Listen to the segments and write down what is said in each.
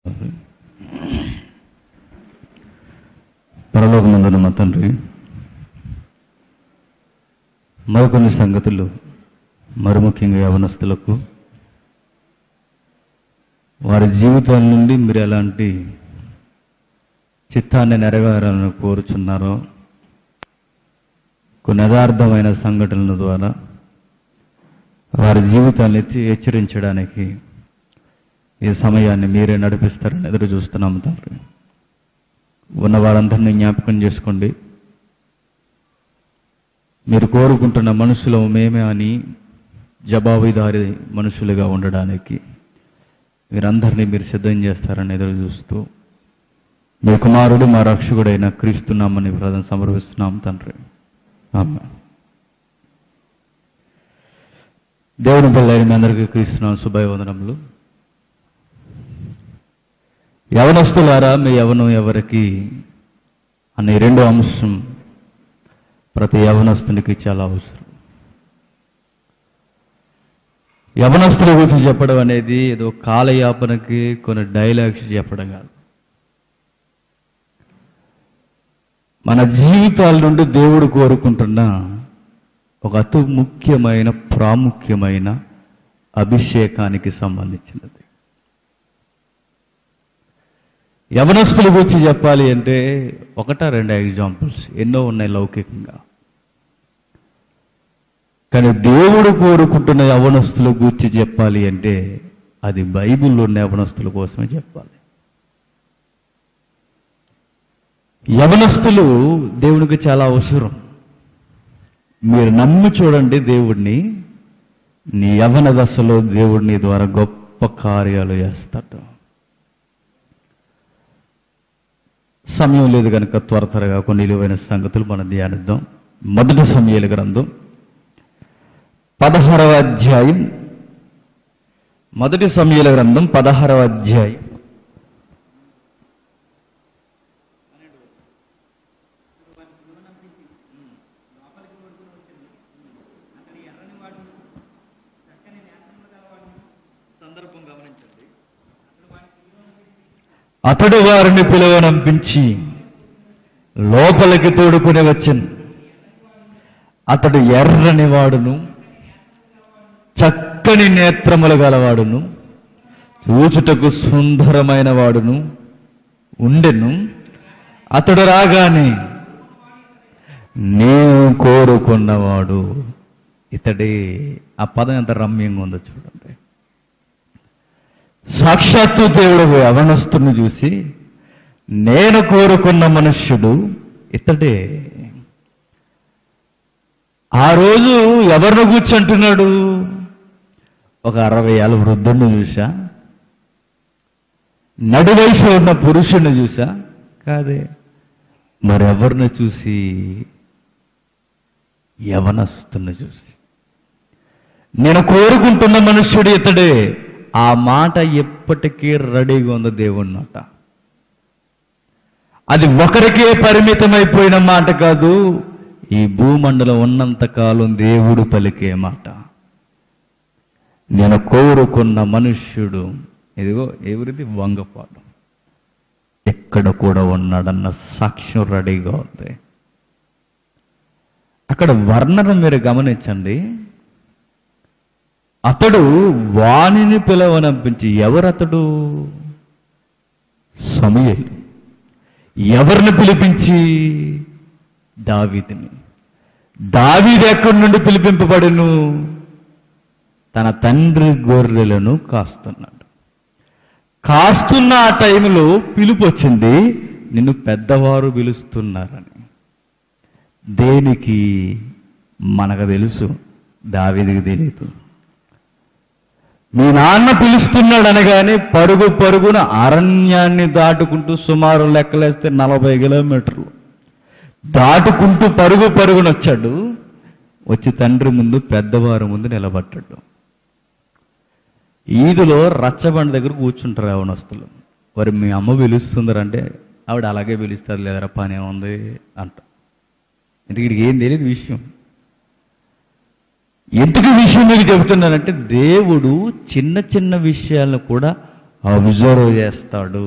పరలోకమందున మా తండ్రి మరికొన్ని సంగతులు మరి ముఖ్యంగా యవనస్తులకు వారి జీవితాల నుండి మీరు ఎలాంటి చిత్తాన్ని నెరవేరాలని కోరుచున్నారో కొన్ని యథార్థమైన సంఘటనల ద్వారా వారి జీవితాన్ని ఎత్తి- హెచ్చరించడానికి ఈ సమయాన్ని మీరే నడిపిస్తారని ఎదురు చూస్తున్నాము తండ్రి ఉన్న వారందరినీ జ్ఞాపకం చేసుకోండి మీరు కోరుకుంటున్న మనుషులు మేమే అని జవాబుదారి మనుషులుగా ఉండడానికి మీరందరినీ మీరు సిద్ధం చేస్తారని ఎదురు చూస్తూ మీ కుమారుడు మా రక్షకుడైన క్రీస్తున్నామని ప్రధాన సమర్పిస్తున్నాం తండ్రి ఆమేన్. దేవుని పిల్లలు మీ అందరికీ క్రీస్తున్నాం శుభయవందనములు యవనస్తులారా మీ యవనం ఎవరికి అనే రెండో అంశం ప్రతి యవనస్తునికి చాలా అవసరం యవనస్తుల గురించి చెప్పడం అనేది ఏదో కాలయాపనకి కొన్ని డైలాగ్స్ చెప్పడం కాదు మన జీవితాల నుండి దేవుడు కోరుకుంటున్న ఒక అతి ముఖ్యమైన ప్రాముఖ్యమైన అభిషేకానికి సంబంధించినది యవనస్తుల గురించి చెప్పాలి అంటే ఒకటా రెండు ఎగ్జాంపుల్స్ ఎన్నో ఉన్నాయి లౌకికంగా కానీ దేవుడు కోరుకుంటున్న యవనస్తుల గురించి చెప్పాలి అంటే అది బైబిల్లో ఉన్న యవనస్తుల కోసమే చెప్పాలి యవనస్తులు దేవునికి చాలా అవసరం మీరు నమ్మి చూడండి దేవుడిని నీ యవన దశలో దేవుడిని ద్వారా గొప్ప కార్యాలు చేస్తాడు సమయం లేదు కనుక త్వర త్వరగా కొన్ని విలువైన సంగతులు మనం ధ్యానిద్దాం మొదటి సమయాల గ్రంథం పదహారవ అధ్యాయం మొదటి సమయాల గ్రంథం పదహారవ అధ్యాయం అతడు వారిని పిలువనంపించి లోపలికి తోడుకుని వచ్చాను అతడు ఎర్రని వాడును చక్కని నేత్రములు గలవాడును చూచుటకు సుందరమైన వాడును ఉండెను అతడు రాగానే నేను కోరుకున్నవాడు ఇతడే ఆ పదం ఎంత రమ్యంగా ఉందో చూడండి సాక్షాత్తు దేవుడు అవనస్తుని చూసి నేను కోరుకున్న మనుష్యుడు ఇతడే ఆ రోజు ఎవరిని కూర్చుంటున్నాడు ఒక అరవై ఏళ్ళ వృద్ధుడిని చూసా నడి వయసు ఉన్న పురుషుని చూసా కాదే మరెవరిని చూసి యవనస్తుని చూసి నేను కోరుకుంటున్న మనుష్యుడు ఇతడే ఆ మాట ఎప్పటికీ రెడీగా ఉంది దేవుడి మాట అది ఒకరికే పరిమితమైపోయిన మాట కాదు ఈ భూమండలం ఉన్నంత కాలం దేవుడు పలికే మాట నేను కోరుకున్న మనుష్యుడు ఇదిగో ఎవరిది వంగపాడు ఎక్కడ కూడా ఉన్నాడన్న సాక్ష్యం రెడీగా ఉంది అక్కడ వర్ణన మీరు గమనించండి అతడు వాణిని పిలవనంపించి ఎవరతడు సమయలు ఎవరిని పిలిపించి దావీదిని దావీది ఎక్కడి నుండి పిలిపింపబడును తన తండ్రి గొర్రెలను కాస్తున్నాడు కాస్తున్న ఆ టైంలో పిలుపు వచ్చింది నిన్ను పెద్దవారు పిలుస్తున్నారని దేనికి మనకు తెలుసు దావీదికి తెలియదు మీ నాన్న పిలుస్తున్నాడు అనగానే పరుగు పరుగున అరణ్యాన్ని దాటుకుంటూ సుమారు లెక్కలేస్తే నలభై కిలోమీటర్లు దాటుకుంటూ పరుగు పరుగున వచ్చాడు వచ్చి తండ్రి ముందు పెద్దవారి ముందు నిలబడ్డాడు ఈదులో రచ్చబండి దగ్గర కూర్చుంటారు యవనస్తులు మరి మీ అమ్మ పిలుస్తుందరంటే ఆవిడ అలాగే పిలుస్తుంది లేదరా పని ఏముంది అంట ఎందుకు ఏం తెలియదు విషయం ఎందుకు ఈ విషయం మీకు చెబుతున్నానంటే దేవుడు చిన్న చిన్న విషయాలను కూడా అబ్జర్వ్ చేస్తాడు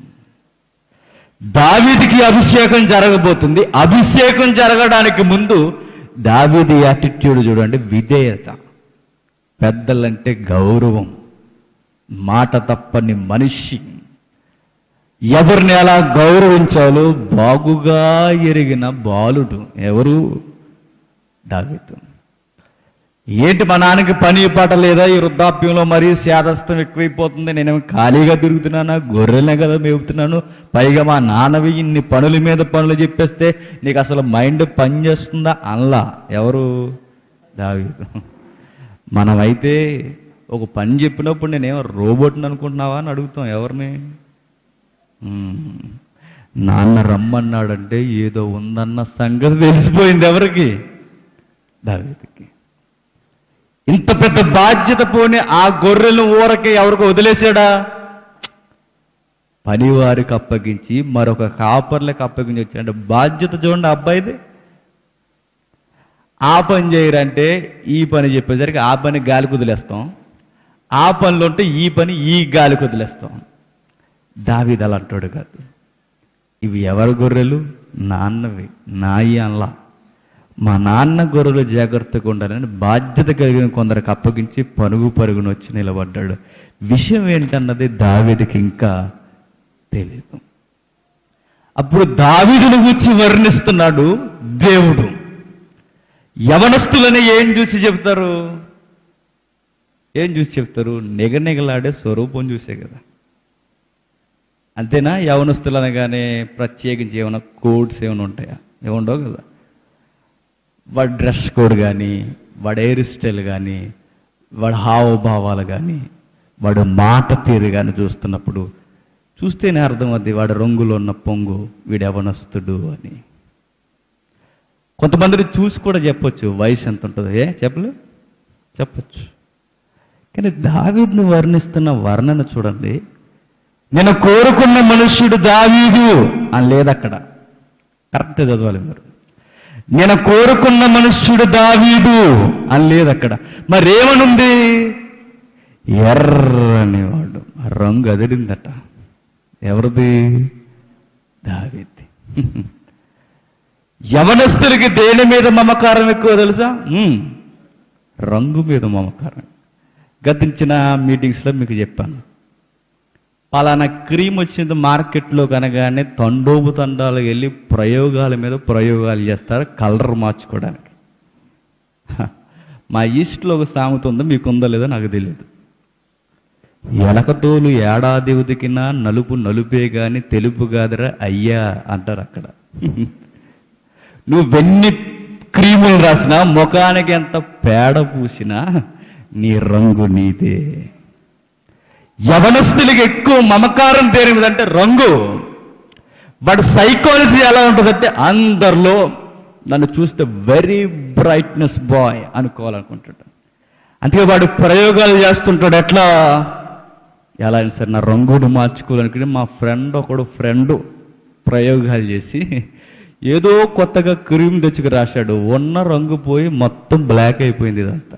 దావీదికి అభిషేకం జరగబోతుంది అభిషేకం జరగడానికి ముందు దావీది యాటిట్యూడ్ చూడండి విధేయత పెద్దలంటే గౌరవం మాట తప్పని మనిషి ఎవరిని ఎలా గౌరవించాలో బాగుగా ఎరిగిన బాలుడు ఎవరు దావీదు ఏంటి మా నాన్నకి పని పాట లేదా ఈ వృద్ధాప్యంలో మరీ శాదస్తం ఎక్కువైపోతుంది నేను ఖాళీగా తిరుగుతున్నానా గొర్రెలనే కదా మేపుతున్నాను పైగా మా నాన్నవి ఇన్ని పనుల మీద పనులు చెప్పేస్తే నీకు అసలు మైండ్ పని చేస్తుందా అనలా ఎవరు దావీదు మనమైతే ఒక పని చెప్పినప్పుడు నేనేమో రోబోట్ని అనుకుంటున్నావా అని అడుగుతాం ఎవరిని ఉమ్, నాన్న రమ్మన్నాడంటే ఏదో ఉందన్న సంగతి తెలిసిపోయింది ఎవరికి దావీదుకి ఇంత పెద్ద బాధ్యత పోని ఆ గొర్రెలను ఊరకి ఎవరికి వదిలేసాడా పనివారికి అప్పగించి మరొక కాపర్లకు అప్పగించి వచ్చాడు బాధ్యత చూడండి ఆ అబ్బాయిది ఆ పని చేయరంటే ఈ పని చెప్పేసరికి ఆ పని గాలికి వదిలేస్తాం ఆ పనిలో ఉంటే ఈ పని ఈ గాలికి వదిలేస్తాం దావీదు అలా అంటాడు కాదు ఇవి ఎవరి గొర్రెలు నాన్నవి నాయి అనలా మా నాన్న గొర్రెలు జాగ్రత్తగా ఉండాలని బాధ్యత కలిగిన కొందరికి అప్పగించి పరుగు పరుగున వచ్చి నిలబడ్డాడు విషయం ఏంటన్నది దావీదికి ఇంకా తెలియదు అప్పుడు దావీదుని గురించి వర్ణిస్తున్నాడు దేవుడు యవనస్తులని ఏం చూసి చెప్తారు ఏం చూసి చెప్తారు నిగనిగలాడే స్వరూపం చూసే కదా అంతేనా యవనస్తులు అనగానే ప్రత్యేకించి ఏమైనా కోడ్స్ ఏమైనా ఉంటాయా ఏముండవు కదా వాడి డ్రెస్ కోడ్ కానీ వాడి హెయిర్ స్టైల్ కానీ వాడి హావభావాలు కానీ వాడు మాట తీరు కానీ చూస్తున్నప్పుడు చూస్తేనే అర్థమవుద్ది వాడి రంగులో ఉన్న పొంగు వీడు యవనస్తుడు అని కొంతమందిని చూసి కూడా చెప్పొచ్చు వయసు ఎంత ఉంటుందో ఏ చెప్పలే చెప్పొచ్చు కానీ దావీదును వర్ణిస్తున్న వర్ణన చూడండి నేను కోరుకున్న మనుష్యుడు దావీదు అని లేదు అక్కడ కరెక్ట్ చదవాలి మీరు నేను కోరుకున్న మనుష్యుడు దావీదు అని లేదు అక్కడ మరేమనుంది ఎర్రని వాడు ఆ రంగు అదిరిందట ఎవరిది దావీది యవనస్తులకి దేని మీద మమకారం ఎక్కువ తెలుసా ఉమ్, రంగు మీద మమకారం గతించిన మీటింగ్స్లో మీకు చెప్పాను పలానా క్రీమ్ వచ్చింది మార్కెట్లో కనగానే తండోపు తండాలకు వెళ్ళి ప్రయోగాల మీద ప్రయోగాలు చేస్తారు కలర్ మార్చుకోవడానికి హ, మా ఈస్ట్లో ఒక సామెత ఉందో మీకు ఉందో లేదో నాకు తెలియదు ఎలకతోలు ఏడాది ఉతికినా నలుపు నలుపే గాని తెలుపు కాదురా అయ్యా అంటారు అక్కడ నువ్వెన్ని క్రీములు రాసినా ముఖానికి ఎంత పేడ పూసినా నీ రంగు నీదే యవనస్తులకి ఎక్కువ మమకారం తేరిమిదంటే రంగు వాడి సైకాలజీ ఎలా ఉంటుందంటే అందరిలో నన్ను చూస్తే వెరీ బ్రైట్నెస్ బాయ్ అనుకోవాలనుకుంటాడు అందుకే వాడు ప్రయోగాలు చేస్తుంటాడు ఎట్లా ఎలా అయినా సరే నా రంగును మార్చుకోవాలనుకుంటే మా ఫ్రెండ్ ఒకడు ఫ్రెండ్ ప్రయోగాలు చేసి ఏదో కొత్తగా క్రీమ్ తెచ్చుకు రాశాడు ఉన్న రంగు పోయి మొత్తం బ్లాక్ అయిపోయింది ఇదంతా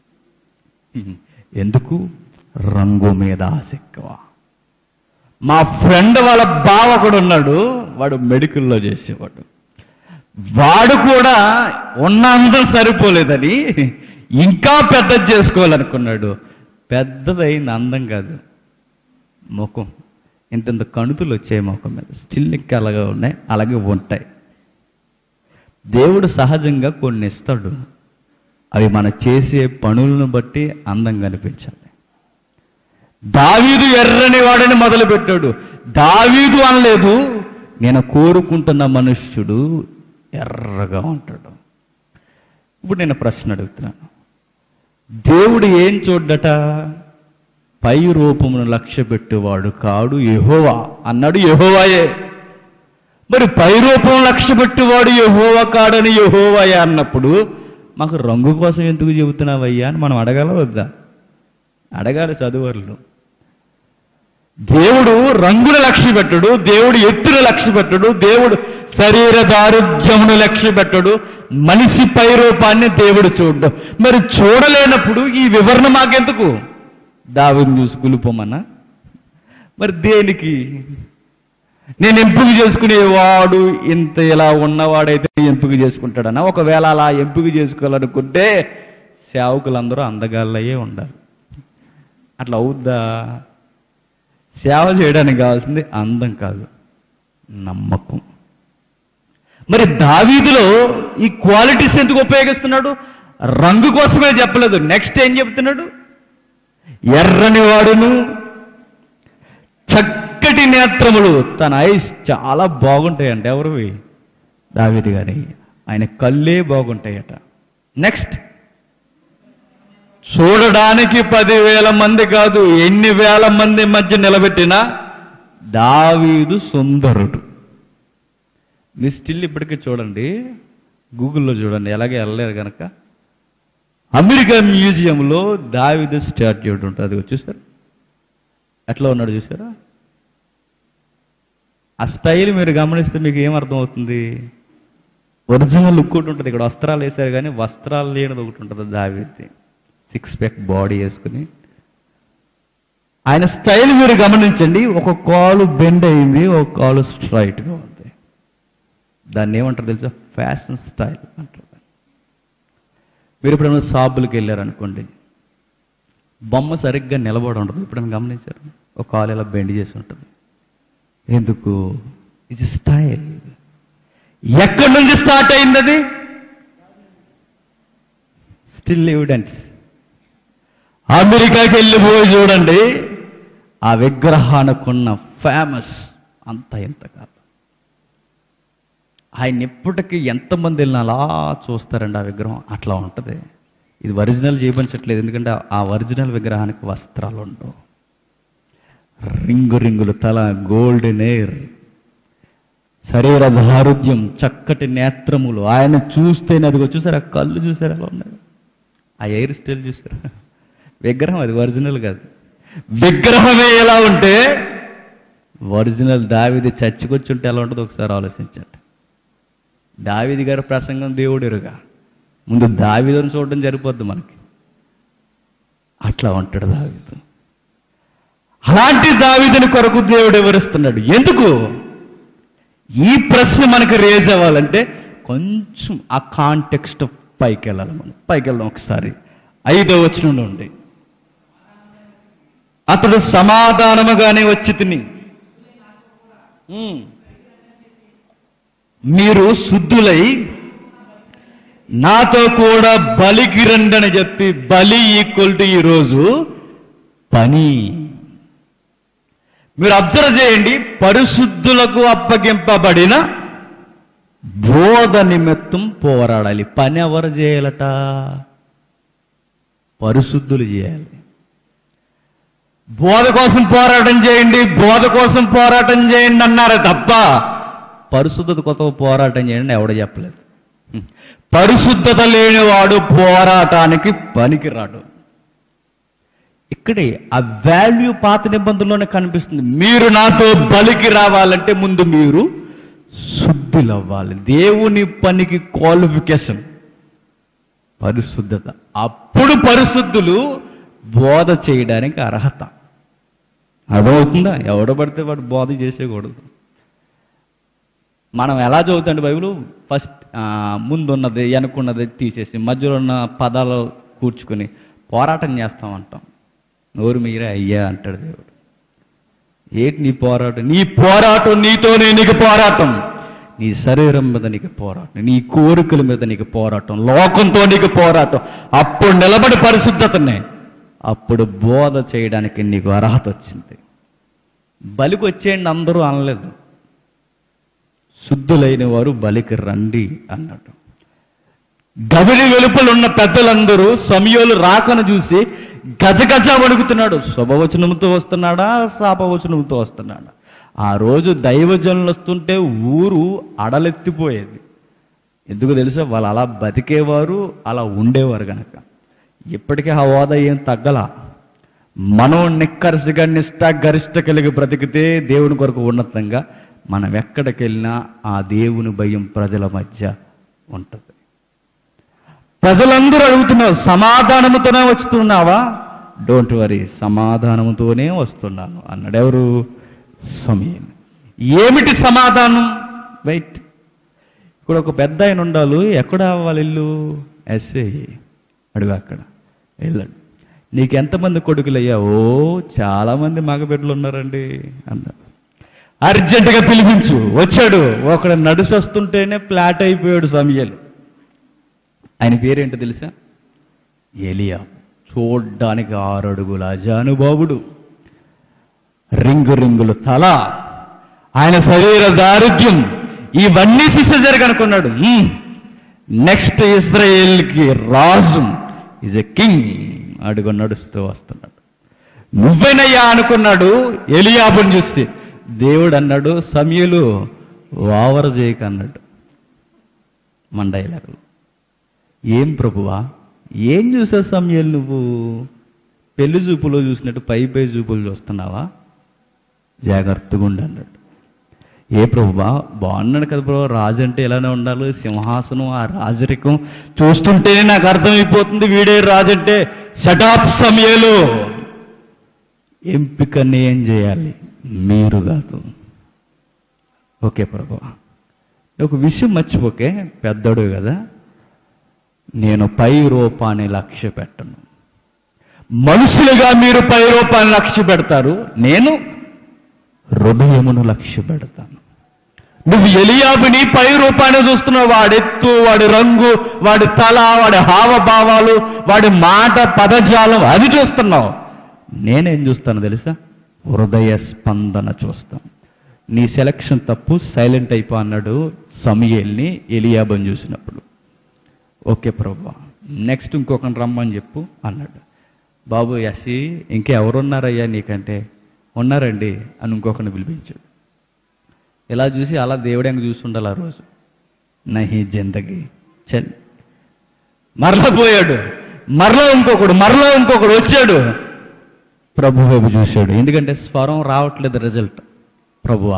ఎందుకు రంగు మీద ఆశ ఎక్కువ మా ఫ్రెండ్ వాళ్ళ బావ కూడా ఉన్నాడు వాడు మెడికల్లో చేసేవాడు వాడు కూడా ఉన్న అందం సరిపోలేదని ఇంకా పెద్దది చేసుకోవాలనుకున్నాడు పెద్దదైంది అందం కాదు ముఖం ఇంతంత కణుతులు వచ్చాయి ముఖం మీద స్టిల్ ఇంకా అలాగే ఉన్నాయి అలాగే ఉంటాయి దేవుడు సహజంగా కొన్ని ఇస్తాడు అవి మన చేసే పనులను బట్టి అందం కనిపించాలి దావీదు ఎర్రని వాడని మొదలు పెట్టాడు దావీదు అనలేదు నేను కోరుకుంటున్న మనుష్యుడు ఎర్రగా ఉంటాడు ఇప్పుడు నేను ప్రశ్న అడుగుతున్నాను దేవుడు ఏం చూడ్డట పై రూపమును లక్ష్య పెట్టేవాడు కాడు యెహోవా అన్నాడు యెహోవాయే మరి పై రూపం లక్ష్య పెట్టేవాడు యెహోవా కాడని యెహోవాయే అన్నప్పుడు మాకు రంగు కోసం ఎందుకు చెబుతున్నావయ్యా అని మనం అడగాల వద్దా అడగాలి చదువర్లు దేవుడు రంగుల లక్ష్య పెట్టడు దేవుడు ఎత్తుల లక్ష్య పెట్టడు దేవుడు శరీర దారుఢ్యమును లక్ష్య పెట్టడు మనిషి పై రూపాన్ని దేవుడు చూడ్డు మరి చూడలేనప్పుడు ఈ వివరణ మాకెందుకు దావిని చూసి కులుపోమన్నా మరి దేనికి నేను ఎంపిక చేసుకునేవాడు ఇంత ఇలా ఉన్నవాడైతే ఎంపిక చేసుకుంటాడనా ఒకవేళ అలా ఎంపిక చేసుకోవాలనుకుంటే సేవకులందరూ అందగాళ్ళయ్యే ఉండాలి అట్లా అవుద్దా సేవ చేయడానికి కావాల్సింది అందం కాదు నమ్మకం మరి దావీదులో ఈ క్వాలిటీస్ ఎందుకు ఉపయోగిస్తున్నాడు రంగు కోసమే చెప్పలేదు నెక్స్ట్ ఏం చెప్తున్నాడు ఎర్రని వాడును చక్కటి నేత్రములు తన ఐస్ చాలా బాగుంటాయంట ఎవరివి దావీది గారి ఆయన కళ్ళే బాగుంటాయట నెక్స్ట్ చూడడానికి పదివేల మంది కాదు ఎన్ని వేల మంది మధ్య నిలబెట్టినా దావీదు సుందరుడు మీ స్టిల్ ఇప్పటికీ చూడండి గూగుల్లో చూడండి ఎలాగే వెళ్ళలేరు కనుక అమెరికా మ్యూజియంలో దావీదు స్టాట్యూట్ ఉంటుంది అది చూసారు ఎట్లా ఉన్నాడు చూసారా ఆ స్టైల్ మీరు గమనిస్తే మీకు ఏం అర్థం అవుతుంది ఒరిజినల్ లుక్ ఒకటి ఉంటుంది ఇక్కడ వస్త్రాలు వేశారు కానీ వస్త్రాలు లేనిది ఒకటి ఉంటుంది దావీది సిక్స్ ప్యాక్ బాడీ వేసుకుని ఆయన స్టైల్ మీరు గమనించండి ఒక కాలు బెండ్ అయింది ఒక కాలు స్ట్రైట్గా ఉంది దాన్ని ఏమంటారు తెలుసా ఫ్యాషన్ స్టైల్ అంటారు మీరు ఎప్పుడైనా షాపులకు వెళ్ళారనుకోండి బొమ్మ సరిగ్గా నిలబడి ఉండదు ఎప్పుడైనా గమనించారు ఒక కాలు ఇలా బెండ్ చేసి ఉంటుంది ఎందుకు ఇది స్టైల్ ఎక్కడి నుంచి స్టార్ట్ అయింది అది స్టిల్ ఎవిడెన్స్ అమెరికాకి వెళ్ళిపోయి చూడండి ఆ విగ్రహానికున్న ఫేమస్ అంత ఎంత కాదు ఆయన ఎప్పటికీ ఎంతమంది వెళ్ళినా అలా చూస్తారండి ఆ విగ్రహం అట్లా ఉంటుంది ఇది ఒరిజినల్ చేయించట్లేదు ఎందుకంటే ఆ ఒరిజినల్ విగ్రహానికి వస్త్రాలు ఉండవు రింగు రింగులు తల గోల్డెన్ ఎయిర్ శరీర దారుద్యం చక్కటి నేత్రములు ఆయన చూస్తేనే అదిగో చూసారా కళ్ళు చూసారా ఎలా ఉన్నాయి ఆ ఎయిర్ స్టైల్ చూసారా విగ్రహం అది ఒరిజినల్ కాదు విగ్రహమే ఎలా ఉంటే ఒరిజినల్ దావిది చచ్చికొచ్చుంటే ఎలా ఉంటుందో ఒకసారి ఆలోచించండి దావిది గారి ప్రసంగం దేవుడిరుగా ముందు దావిదని చూడడం సరిపోద్ది మనకి అట్లా ఉంటాడు దావిదు అలాంటి దావిదని కొరకు దేవుడు వివరిస్తున్నాడు ఎందుకు ఈ ప్రశ్న మనకు రేజ్ అవ్వాలంటే కొంచెం ఆ కాంటెక్స్ట్ పైకి వెళ్ళాలి మనం పైకి వెళ్దాం ఒకసారి ఐదో వచనంలో ఉండి అతడు సమాధానముగానే వచ్చి తిని ఉమ్. మీరు శుద్ధులై నాతో కూడా బలికి రండి అని చెప్పి బలి ఈక్వల్ టు ఈరోజు పని మీరు అబ్జర్వ్ చేయండి పరిశుద్ధులకు అప్పగింపబడిన బోధ నిమిత్తం పోరాడాలి పని ఎవరు చేయాలట పరిశుద్ధులు చేయాలి బోధ కోసం పోరాటం చేయండి బోధ కోసం పోరాటం చేయండి అన్నారే తప్ప పరిశుద్ధత కొత్త పోరాటం చేయండి ఎవడ చెప్పలేదు పరిశుద్ధత లేనివాడు పోరాటానికి పనికి రాడు ఇక్కడే ఆ వాల్యూ పాత నిబంధనలోనే కనిపిస్తుంది మీరు నాతో బలికి రావాలంటే ముందు మీరు శుద్ధులు అవ్వాలి దేవుని పనికి క్వాలిఫికేషన్ పరిశుద్ధత అప్పుడు పరిశుద్ధులు బోధ చేయడానికి అర్హత అర్థమవుతుందా ఎవడ పడితే వాడు బోధ చేసేయకూడదు మనం ఎలా చదువుతాండి బైబిల్ ఫస్ట్ ముందున్నది వెనుకున్నది తీసేసి మధ్యలో ఉన్న పదాలు కూర్చుకొని పోరాటం చేస్తామంటాం నోరు మీరే అయ్యా అంటాడు దేవుడు ఏంటి నీ పోరాటం నీ పోరాటం నీతోనే నీకు పోరాటం నీ శరీరం మీద నీకు పోరాటం నీ కోరికల మీద నీకు పోరాటం లోకంతో నీకు పోరాటం అప్పుడు నిలబడి పరిశుద్ధతనే అప్పుడు బోధ చేయడానికి నీకు అర్హత వచ్చింది బలికి వచ్చేయండి అందరూ అనలేదు శుద్ధులైన వారు బలికి రండి అన్నాడు గదిలి వెలుపలున్న పెద్దలందరూ సమయోలు రాకను చూసి గజగజ వణుకుతున్నాడు శుభవచనంతో వస్తున్నాడా శాపవచనంతో వస్తున్నాడా ఆ రోజు దైవజనులు వస్తుంటే ఊరు అడలెత్తిపోయేది ఎందుకు తెలుసా వాళ్ళు అలా బతికేవారు అలా ఉండేవారు గనక ఇప్పటికీ ఆ హోదా ఏం తగ్గల మనం నిక్కరసిగా నిష్ట గరిష్ట కలిగి బ్రతికితే దేవుని కొరకు ఉన్నతంగా మనం ఎక్కడికి వెళ్ళినా ఆ దేవుని భయం ప్రజల మధ్య ఉంటుంది ప్రజలందరూ అడుగుతున్నారు సమాధానముతోనే వచ్చుతున్నావా డోంట్ వరీ సమాధానంతోనే వస్తున్నాను అన్నాడు ఎవరు సమయం ఏమిటి సమాధానం వెయిట్ ఇక్కడ ఒక పెద్ద ఆయన ఉండాలి ఎక్కడ వాళ్ళ ఇల్లు ఎస్ఏ అడుగు అక్కడ వెళ్ళాడు నీకు ఎంతమంది కొడుకులయ్యా ఓ చాలా మంది మగబిడ్డలు ఉన్నారండి అన్నాడు అర్జెంటుగా పిలిపించు వచ్చాడు ఒకడు నడుసు వస్తుంటేనే ఫ్లాట్ అయిపోయాడు సమయలు ఆయన పేరేంటో తెలుసా ఎలియా చూడ్డానికి ఆరు అడుగుల అజానుబాబుడు రింగు రింగుల తల ఆయన శరీర దారుఢ్యం ఇవన్నీ శిష్యజరు కనుక్కున్నాడు నెక్స్ట్ ఇస్రాయేల్కి రాజు ఈజ్ ఎ కింగ్ అడుగు నడుస్తూ వస్తున్నాడు నువ్వేనయ్యా అనుకున్నాడు ఎలియాబుని చూస్తే దేవుడు అన్నాడు సమయలు వావర చేయక అన్నాడు మన డైలాగులు ఏం ప్రభువా ఏం చూసావు సమయాలు నువ్వు పెళ్లి చూపులో చూసినట్టు పై పై చూపులు చూస్తున్నావా జాగ్రత్తగా ఉండు అన్నాడు ఏ ప్రభువా బాగున్నాడు కదా ప్రభు రాజు అంటే ఇలానే ఉండాలి సింహాసనం ఆ రాజరికం చూస్తుంటేనే నాకు అర్థమైపోతుంది వీడే రాజు అంటే షటాప్ సమయాలు ఎంపికని ఏం చేయాలి మీరు కాదు ఓకే ప్రభు ఒక విషయం మర్చిపోకే పెద్దడు కదా నేను పై రూపాన్ని లక్ష్య పెట్టను మనుషులుగా మీరు పై రూపాన్ని లక్ష్య పెడతారు నేను హృదయమును లక్ష్య పెడతాను నువ్వు ఎలియాబుని పై రూపాన్ని చూస్తున్నావు వాడి ఎత్తు వాడి రంగు వాడి తల వాడి హావభావాలు వాడి మాట పదజాలం అది చూస్తున్నావు నేనేం చూస్తాను తెలుసా హృదయ స్పందన చూస్తాను నీ సెలక్షన్ తప్పు సైలెంట్ అయిపో అన్నాడు సమయల్ని ఎలియాబని చూసినప్పుడు ఓకే ప్రభు నెక్స్ట్ ఇంకొకరిని రమ్మని చెప్పు అన్నాడు బాబు యసి ఇంకెవరున్నారయ్యా నీకంటే ఉన్నారండి అని ఇంకొకరిని పిలిపించాడు ఇలా చూసి అలా దేవుడు ఎంగ చూస్తుండాలి ఆ రోజు నహి జిందగీ చల్ మరలా పోయాడు మరలా ఇంకొకడు మరలా ఇంకొకడు వచ్చాడు ప్రభు వైపు చూశాడు ఎందుకంటే స్వరం రావట్లేదు రిజల్ట్ ప్రభువా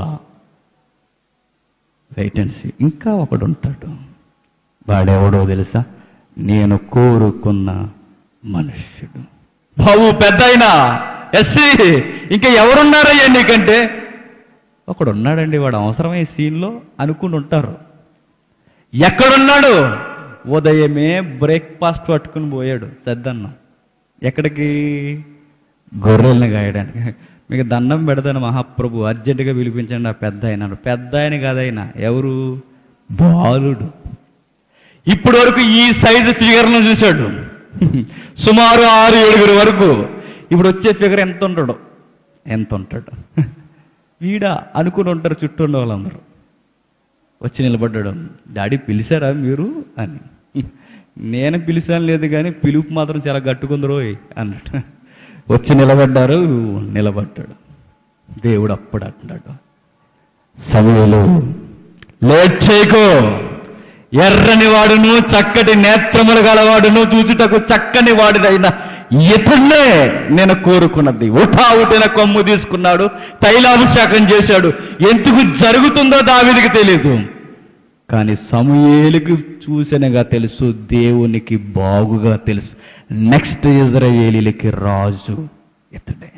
వెయిట్ అండ్ సీ ఇంకా ఒకడు ఉంటాడు వాడెవడో తెలుసా నేను కోరుకున్న మనుష్యుడు బాబు పెద్ద అయినా ఎస్సీ ఇంకా ఎవరున్నారయ్యా నీకంటే ఒకడు ఉన్నాడండి వాడు అవసరమే సీన్లో అనుకుని ఉంటారు ఎక్కడున్నాడు ఉదయమే బ్రేక్ఫాస్ట్ పట్టుకుని పోయాడు సద్దన్నం ఎక్కడికి గొర్రెల్ని గాయడానికి మీకు దండం పెడతాను మహాప్రభు అర్జెంటుగా పిలిపించండి ఆ పెద్ద ఆయన పెద్ద ఆయన కాదైనా ఎవరు బాలుడు ఇప్పటి వరకు ఈ సైజు ఫిగర్ను చూశాడు సుమారు ఆరు ఏడుగురు వరకు ఇప్పుడు వచ్చే ఫిగర్ ఎంత ఉంటాడు ఎంత ఉంటాడు వీడా అనుకుని ఉంటారు చుట్టూ ఉన్న వాళ్ళందరూ వచ్చి నిలబడ్డాడు డాడీ పిలిచారా మీరు అని నేను పిలిచాను లేదు కానీ పిలుపు మాత్రం చాలా గట్టుకుందరోయ్ అన్నట్టు వచ్చి నిలబడ్డారు నిలబడ్డాడు దేవుడు అప్పుడు అంటున్నాడు సమయంలో లేట్ చేయకు ఎర్రని వాడును చక్కటి నేత్రములు గలవాడును చూచుటకు చక్కని వాడిదైన ఇతన్నే నేను కోరుకున్నది ఉఠా ఉటిన కొమ్ము తీసుకున్నాడు తైలాభిషేకం చేశాడు ఎందుకు జరుగుతుందో దావిదికి తెలియదు కానీ సమూయేలుకి చూసినగా తెలుసు దేవునికి బాగుగా తెలుసు నెక్స్ట్ ఇజ్రాయేలీలకి రాజు ఇతడే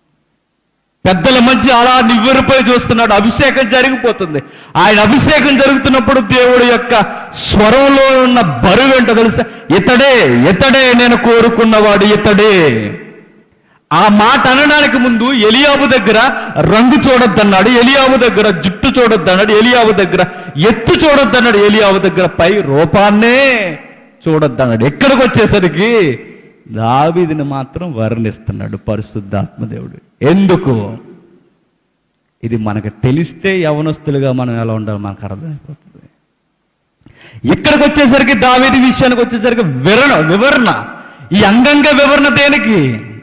పెద్దల మధ్య అలా నివ్వెరపై చూస్తున్నాడు అభిషేకం జరిగిపోతుంది ఆయన అభిషేకం జరుగుతున్నప్పుడు దేవుడి యొక్క స్వరంలో ఉన్న బరువు ఏంటో తెలుసా ఇతడే ఇతడే నేను కోరుకున్నవాడు ఇతడే ఆ మాట అనడానికి ముందు ఎలియాబు దగ్గర రంగు చూడొద్దన్నాడు ఎలియాబు దగ్గర జుట్టు చూడొద్దన్నాడు ఎలియాబు దగ్గర ఎత్తు చూడొద్దన్నాడు ఎలియాబు దగ్గర పై రూపాన్నే చూడొద్దన్నాడు ఎక్కడికి వచ్చేసరికి దావీదిని మాత్రం వర్ణిస్తున్నాడు పరిశుద్ధాత్మదేవుడు ఎందుకు ఇది మనకు తెలిస్తే యవనస్తులుగా మనం ఎలా ఉండాలో మనకు అర్థమైపోతుంది ఇక్కడికి వచ్చేసరికి దావీది విషయానికి వచ్చేసరికి వివరణ వివరణ ఈ అంగంగ వివరణ దేనికి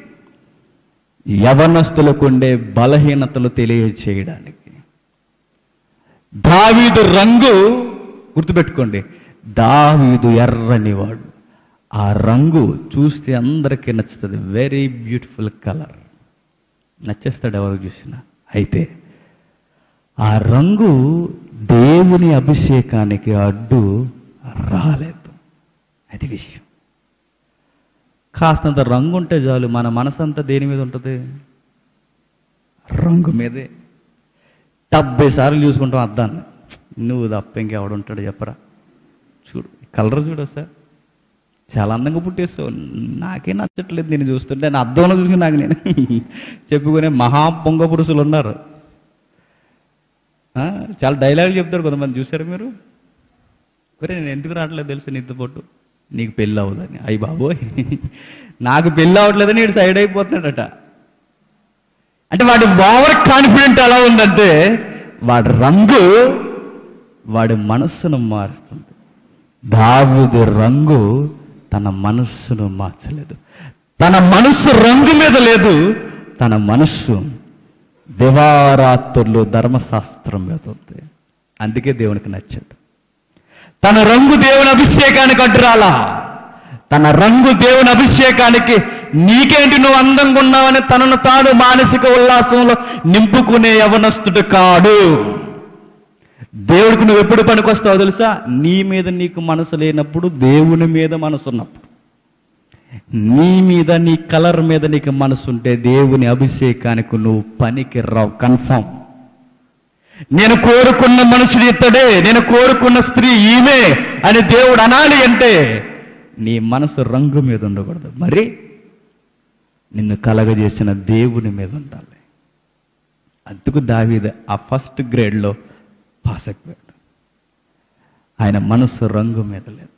యవనస్తులకు ఉండే బలహీనతలు తెలియచేయడానికి దావీదు రంగు గుర్తుపెట్టుకోండి దావీదు ఎర్రనివాడు ఆ రంగు చూస్తే అందరికీ నచ్చుతుంది వెరీ బ్యూటిఫుల్ కలర్ నచ్చేస్తాడు ఎవరు చూసినా అయితే ఆ రంగు దేవుని అభిషేకానికి అడ్డు రాలేదు అది విషయం కాస్తంత రంగు ఉంటే చాలు మన మనసంతా దేని మీద ఉంటుంది రంగు మీదే డెబ్బై సార్లు చూసుకుంటాం అద్దాన్ని నువ్వు తప్ప ఇంకెవడుంటాడు చెప్పరా చూడు కలర్ చూడు సార్ చాలా అందంగా పుట్టేస్తావు నాకే నచ్చట్లేదు నేను చూస్తుంటే నా అద్దంలో చూసి నాకు నేను చెప్పుకునే మహా పొంగ పురుషులు ఉన్నారు ఆ, చాలా డైలాగులు చెప్తారు కొంతమంది చూసారు మీరు ఒరే నేను ఎందుకు రావట్లేదు తెలుసు నీతో పాటు నీకు పెళ్ళి అవ్వదని అయ్యి బాబోయ్ నాకు పెళ్ళి అవ్వట్లేదని వీడు సైడ్ అయిపోతున్నాడట అంటే వాడి ఓవర్ కాన్ఫిడెంట్ ఎలా ఉందంటే వాడి రంగు వాడి మనస్సును మారుస్తుంది దావుది రంగు తన మనస్సును మార్చలేదు తన మనస్సు రంగు మీద లేదు తన మనస్సు దివారాత్రులు ధర్మశాస్త్రం మీద ఉంది అందుకే దేవునికి నచ్చాడు తన రంగు దేవుని అభిషేకానికి అడ్డురాలా తన రంగు దేవుని అభిషేకానికి నీకేంటి నువ్వు అందంగా ఉన్నావని తనను తాను మానసిక ఉల్లాసంలో నింపుకునే యవనస్తుడు కాడు దేవుడికి నువ్వు ఎప్పుడు పనికొస్తావు తెలుసా నీ మీద నీకు మనసు లేనప్పుడు దేవుని మీద మనసు ఉన్నప్పుడు నీ మీద నీ కలర్ మీద నీకు మనసు ఉంటే దేవుని అభిషేకానికి నువ్వు పనికి రావు కన్ఫామ్ నేను కోరుకున్న మనుషుడు ఇతడే నేను కోరుకున్న స్త్రీ ఈమె అని దేవుడు అనాలి అంటే నీ మనసు రంగు మీద ఉండకూడదు మరి నిన్ను కలగజేసిన దేవుని మీద ఉండాలి అందుకు దావీద ఆ ఫస్ట్ గ్రేడ్లో పాస్ అయిపోయాడు ఆయన మనసు రంగు మీద లేదు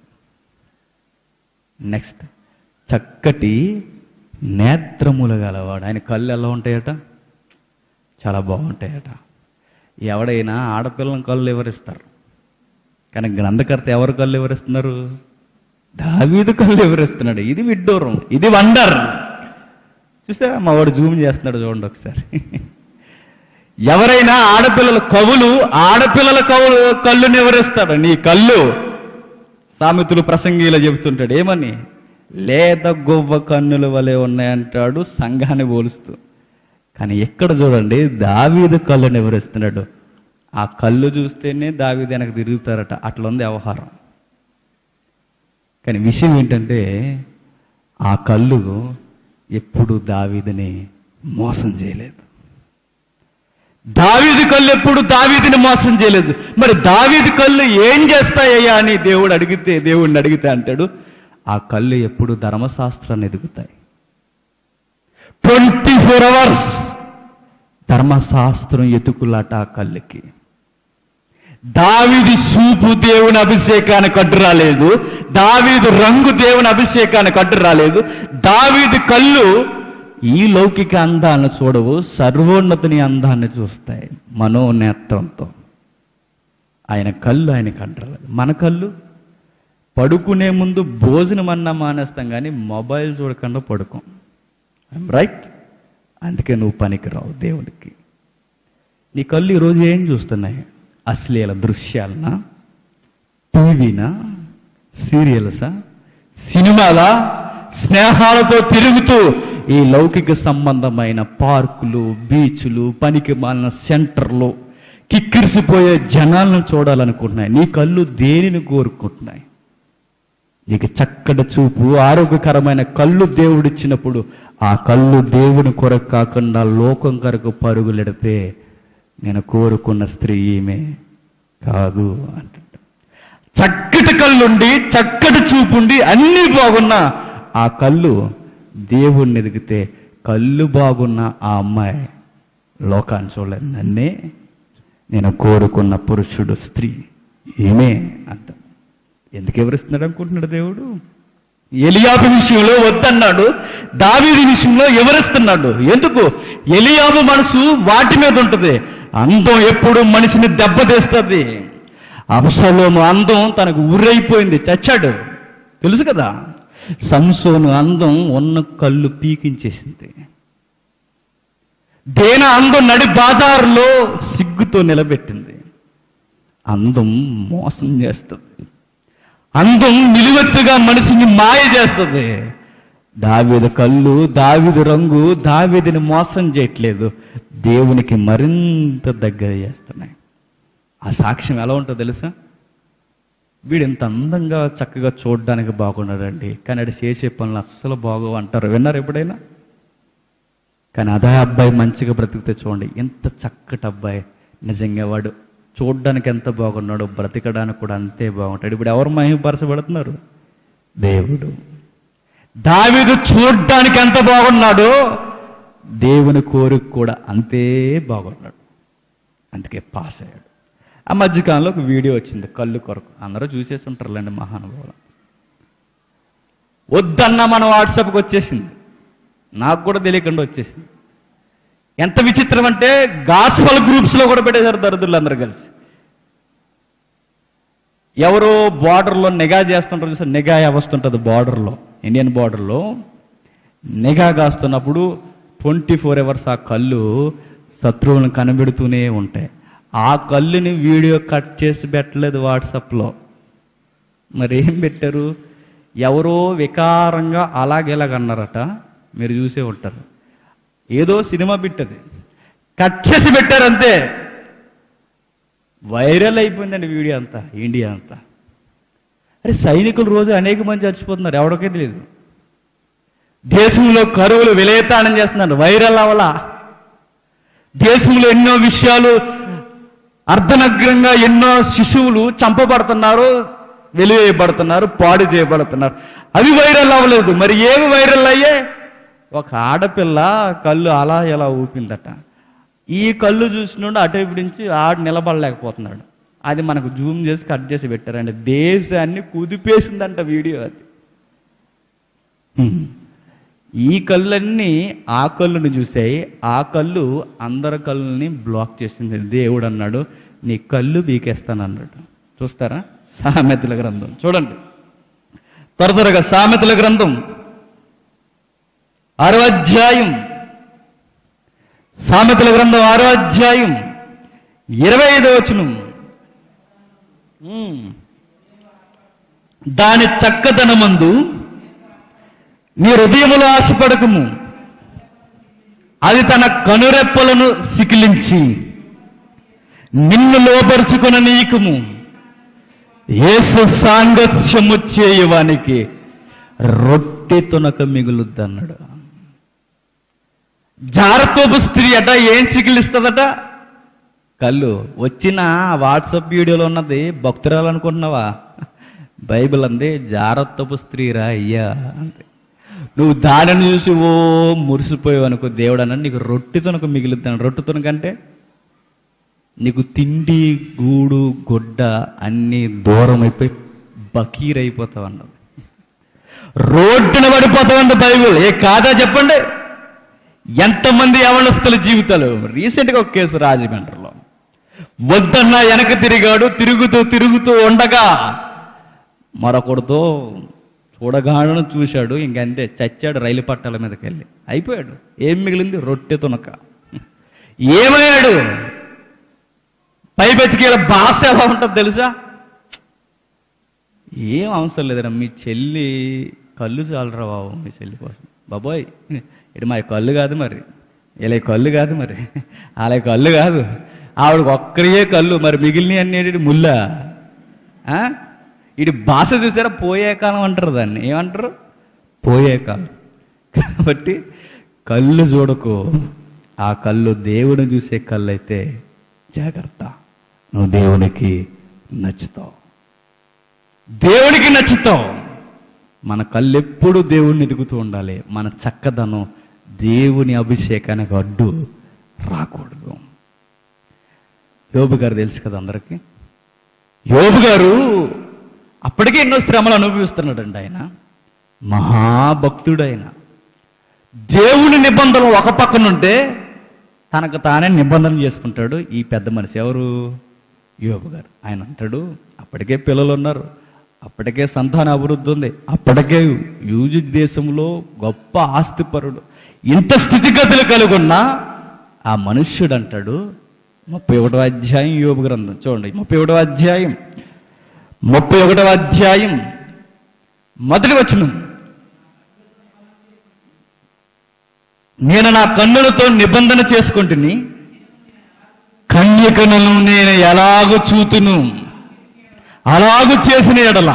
నెక్స్ట్ చక్కటి నేత్రములు గలవాడు ఆయన కళ్ళు ఎలా ఉంటాయట చాలా బాగుంటాయట ఎవడైనా ఆడపిల్లని కళ్ళు ఎవరిస్తారు కానీ గ్రంథకర్త ఎవరు కళ్ళు ఎవరిస్తున్నారు దావీదు కళ్ళు ఎవరిస్తున్నాడు ఇది విడ్డూరం ఇది వండర్ చూసారా మా వాడు జూమ్ చేస్తున్నాడు చూడండి ఒకసారి ఎవరైనా ఆడపిల్లల కవులు ఆడపిల్లల కవులు కళ్ళుని ఎవరిస్తాడు నీ కళ్ళు సామెతలు ప్రసంగిలా చెబుతుంటాడు ఏమని లేత గొవ్వ కన్నుల వలె ఉన్నాయంటాడు సంఘాన్ని పోలుస్తూ కానీ ఎక్కడ చూడండి దావీదు కళ్ళని ఎవరిస్తున్నాడు ఆ కళ్ళు చూస్తేనే దావీదు వెనక తిరుగుతారట అట్లా ఉంది వ్యవహారం కానీ విషయం ఏంటంటే ఆ కళ్ళు ఎప్పుడు దావీదిని మోసం చేయలేదు దావీది కళ్ళు ఎప్పుడు దావీదిని మోసం చేయలేదు మరి దావీది కళ్ళు ఏం చేస్తాయ్యా అని దేవుడు అడిగితే దేవుడిని అడిగితే అంటాడు ఆ కళ్ళు ఎప్పుడు ధర్మశాస్త్రాన్ని ఎదుగుతాయి ట్వంటీ ఫోర్ అవర్స్ ధర్మశాస్త్రం ఎతుకులాట ఆ కళ్ళకి దావీది చూపు దేవుని అభిషేకానికి అడ్డు రాలేదు దావీదు రంగు దేవుని అభిషేకానికి అడ్డు రాలేదు దావీది కళ్ళు ఈ లౌకిక అందాన్ని చూడవు సర్వోన్నతిని అందాన్ని చూస్తాయి మనోనేత్రంతో ఆయన కళ్ళు ఆయనకు అడ్డరాలేదు మన కళ్ళు పడుకునే ముందు భోజనం అన్నా మానేస్తాం కానీ మొబైల్ చూడకుండా పడుకోం రైట్ అందుకే నువ్వు పనికిరావు దేవుడికి నీ కళ్ళు ఈరోజు ఏం చూస్తున్నాయి అశ్లీల దృశ్యాలనా టీవీనా సీరియల్సా సినిమాలా స్నేహాలతో తిరుగుతూ ఈ లౌకిక సంబంధమైన పార్కులు బీచ్లు పనికి మాలిన సెంటర్లు కిక్కిరిసిపోయే జనాలను చూడాలనుకుంటున్నాయి నీ కళ్ళు దేనిని కోరుకుంటున్నాయి నీకు చక్కటి చూపు ఆరోగ్యకరమైన కళ్ళు దేవుడిచ్చినప్పుడు ఆ కళ్ళు దేవుని కొరకు కాకుండా లోకం కొరకు పరుగులెడితే నేను కోరుకున్న స్త్రీ ఈమె కాదు అంటుంట చక్కటి కళ్ళుండి చక్కటి చూపుండి అన్నీ బాగున్నా ఆ కళ్ళు దేవుణ్ణి ఎదిగితే కళ్ళు బాగున్న ఆ అమ్మాయి లోకాన్ని చూడలేదు నన్నే నేను కోరుకున్న పురుషుడు స్త్రీ ఏమే అంట ఎందుకు ఎవరిస్తున్నాడు అనుకుంటున్నాడు దేవుడు ఎలియాబు విషయంలో వద్దన్నాడు దావీది విషయంలో ఎవరిస్తున్నాడు ఎందుకు ఎలియాబు మనసు వాటి మీద ఉంటుంది అందం ఎప్పుడు మనిషిని దెబ్బతీస్తుంది అంశలోను అందం తనకు ఉరైపోయింది చచ్చాడు తెలుసు కదా సంసోను అందం ఉన్న కళ్ళు పీకించేసింది దేన అందం నడి బాజారులో సిగ్గుతో నిలబెట్టింది అందం మోసం చేస్తుంది అందం నిలువెత్తుగా మనిషిని మాయ చేస్తుంది దావీదు కళ్ళు దావీదు రంగు దావీదిని మోసం చేయట్లేదు దేవునికి మరింత దగ్గర చేస్తున్నాయి ఆ సాక్ష్యం ఎలా ఉంటుందో తెలుసా వీడు ఇంత అందంగా చక్కగా చూడడానికి బాగున్నాడండి కానీ అది చేసే పనులు అస్సలు బాగోవు అంటారు విన్నారు ఎప్పుడైనా కానీ అదే అబ్బాయి మంచిగా బ్రతికితే చూడండి ఎంత చక్కటి అబ్బాయి నిజంగా వాడు చూడడానికి ఎంత బాగున్నాడో బ్రతికడానికి కూడా అంతే బాగుంటాడు ఇప్పుడు ఎవరు మహిమపరచబడుతున్నారు దేవుడు దావీదు చూడడానికి ఎంత బాగున్నాడో దేవుని కోరిక కూడా అంతే బాగున్నాడు అందుకే పాస్ అయ్యాడు ఆ మధ్యకాలంలో ఒక వీడియో వచ్చింది కళ్ళు కొరకు అందరూ చూసేసి ఉంటారులేండి మహానుభావులు వద్దన్న మన వాట్సాప్కి వచ్చేసింది నాకు కూడా తెలియకుండా వచ్చేసింది ఎంత విచిత్రం అంటే గాస్పల్ గ్రూప్స్లో కూడా పెట్టేశారు దరిద్రులు అందరూ కలిసి ఎవరో బార్డర్లో నిఘా చేస్తుంటారు చూసారు నిఘా వస్తుంటుంది బార్డర్లో ఇండియన్ బార్డర్లో నిఘా కాస్తున్నప్పుడు ట్వంటీ ఫోర్ అవర్స్ ఆ కళ్ళు శత్రువులను కనబెడుతూనే ఉంటాయి ఆ కళ్ళుని వీడియో కట్ చేసి పెట్టలేదు వాట్సాప్లో మరి ఏం పెట్టారు ఎవరో వికారంగా అలాగేలాగన్నారట మీరు చూసే ఉంటారు ఏదో సినిమా బిట్టది కట్ చేసి పెట్టారు అంతే వైరల్ అయిపోయిందండి వీడియో అంతా ఇండియా అంతా అరే సైనికులు రోజు అనేక మంది చచ్చిపోతున్నారు ఎవరికే తెలియదు దేశంలో కరువులు విలయతానం చేస్తున్నారు వైరల్ అవలా దేశంలో ఎన్నో విషయాలు అర్ధనగ్రంగా ఎన్నో శిశువులు చంపబడుతున్నారు వెలివేయబడుతున్నారు పాడు చేయబడుతున్నారు అవి వైరల్ అవ్వలేదు మరి ఏవి వైరల్ అయ్యే ఒక ఆడపిల్ల కళ్ళు అలా ఎలా ఊపిందట ఈ కళ్ళు చూసినోడు అటు నుంచి ఆడు నిలబడలేకపోతున్నాడు అది మనకు జూమ్ చేసి కట్ చేసి పెట్టారండి దేశాన్ని కుదిపేసిందంట వీడియో అది హ్మ్. ఈ కళ్ళన్నీ ఆ కళ్ళుని చూసాయి ఆ కళ్ళు అందరి కళ్ళని బ్లాక్ చేసింది దేవుడు అన్నాడు నీ కళ్ళు బీకేస్తాను అన్నాడు చూస్తారా సామెతల గ్రంథం చూడండి త్వర త్వరగా సామెతల గ్రంథం ఆరో అధ్యాయం సామెతల గ్రంథం ఆరో అధ్యాయం ఇరవై ఐదో వచనం ఉమ్. దాని చక్కదనమందు నీ హృదయములో ఆశపడకము అది తన కనురెప్పలను సికిలించి నిన్ను లోపరుచుకున్న నీకుము యేసు సాంగత్యము చేయవానికి రొట్టె తునక మిగులుద్దన్నాడు జారతోపు స్త్రీ అట ఏం చికిలిస్తుందట కళ్ళు వచ్చిన వాట్సాప్ వీడియోలో ఉన్నది భక్తురాలు అనుకుంటున్నావా బైబిల్ అంది జారత్వపు స్త్రీరా అయ్యా అంతే నువ్వు దానిని చూసి ఓ మురిసిపోయావు అనుకో దేవుడు అన్న నీకు రొట్టె తునక మిగులుతాను రొట్టె తునకంటే నీకు తిండి గూడు గొడ్డ అన్నీ దూరం అయిపోయి బకీర్ అయిపోతావు అన్నది రోడ్డున పడిపోతామండి బైబిల్ ఏ కాదా చెప్పండి ఎంతమంది యవనస్తుల జీవితాలు రీసెంట్గా ఒక కేసు రాజమండ్రిలో వద్దన్నా వెనక తిరిగాడు తిరుగుతూ తిరుగుతూ ఉండగా మరొకడితో చూడగాడను చూశాడు ఇంకంతే చచ్చాడు రైలు పట్టాల మీదకి వెళ్ళి అయిపోయాడు ఏం మిగిలింది రొట్టె తునక ఏమయ్యాడు పైపెచ్చికి భాష ఎలా ఉంటుంది తెలుసా ఏం అవసరం లేదరా మీ చెల్లి కళ్ళు చాలరా బాబు మీ చెల్లి కోసం బాబోయ్ ఇటు మా కళ్ళు కాదు మరి ఇలా కళ్ళు కాదు మరి అలా కళ్ళు కాదు ఆవిడకి ఒక్కరియే కళ్ళు మరి మిగిలిన అన్ని ముల్లా ఆ? ఇటు భాష చూసారా పోయే కాలం అంటారు దాన్ని ఏమంటారు పోయే కాలం కాబట్టి కళ్ళు చూడకు ఆ కళ్ళు దేవుని చూసే కళ్ళు అయితే జాగ్రత్త నువ్వు దేవునికి నచ్చుతావు దేవునికి నచ్చుతావు మన కళ్ళు ఎప్పుడు దేవుణ్ణి ఎదుగుతూ ఉండాలి మన చక్కదనం దేవుని అభిషేకానికి అడ్డు రాకూడదు యోబు గారు తెలుసు కదా అందరికీ యోబు గారు అప్పటికే ఎన్నో శ్రమలు అనుభవిస్తున్నాడండి ఆయన మహాభక్తుడు ఆయన దేవుని నిబంధనలు ఒక పక్కన ఉంటే తనకు తానే నిబంధన చేసుకుంటాడు ఈ పెద్ద మనిషి ఎవరు యోబు గారు ఆయన అంటాడు అప్పటికే పిల్లలు ఉన్నారు అప్పటికే సంతాన అభివృద్ధి ఉంది అప్పటికే యూజి దేశంలో గొప్ప ఆస్తిపరుడు ఇంత స్థితిగతులు కలిగి ఉన్న ఆ మనుష్యుడు అంటాడు ముప్పై ఒకటో అధ్యాయం యోబు గ్రంథం చూడండి ముప్పై ఒకటో అధ్యాయం ముప్పై ఒకటవ అధ్యాయం మొదటి వచనం నేను నా కన్నులతో నిబంధన చేసుకుంటుని కన్యకలను నేను ఎలాగో చూతును అలాగు చేసిన ఎడల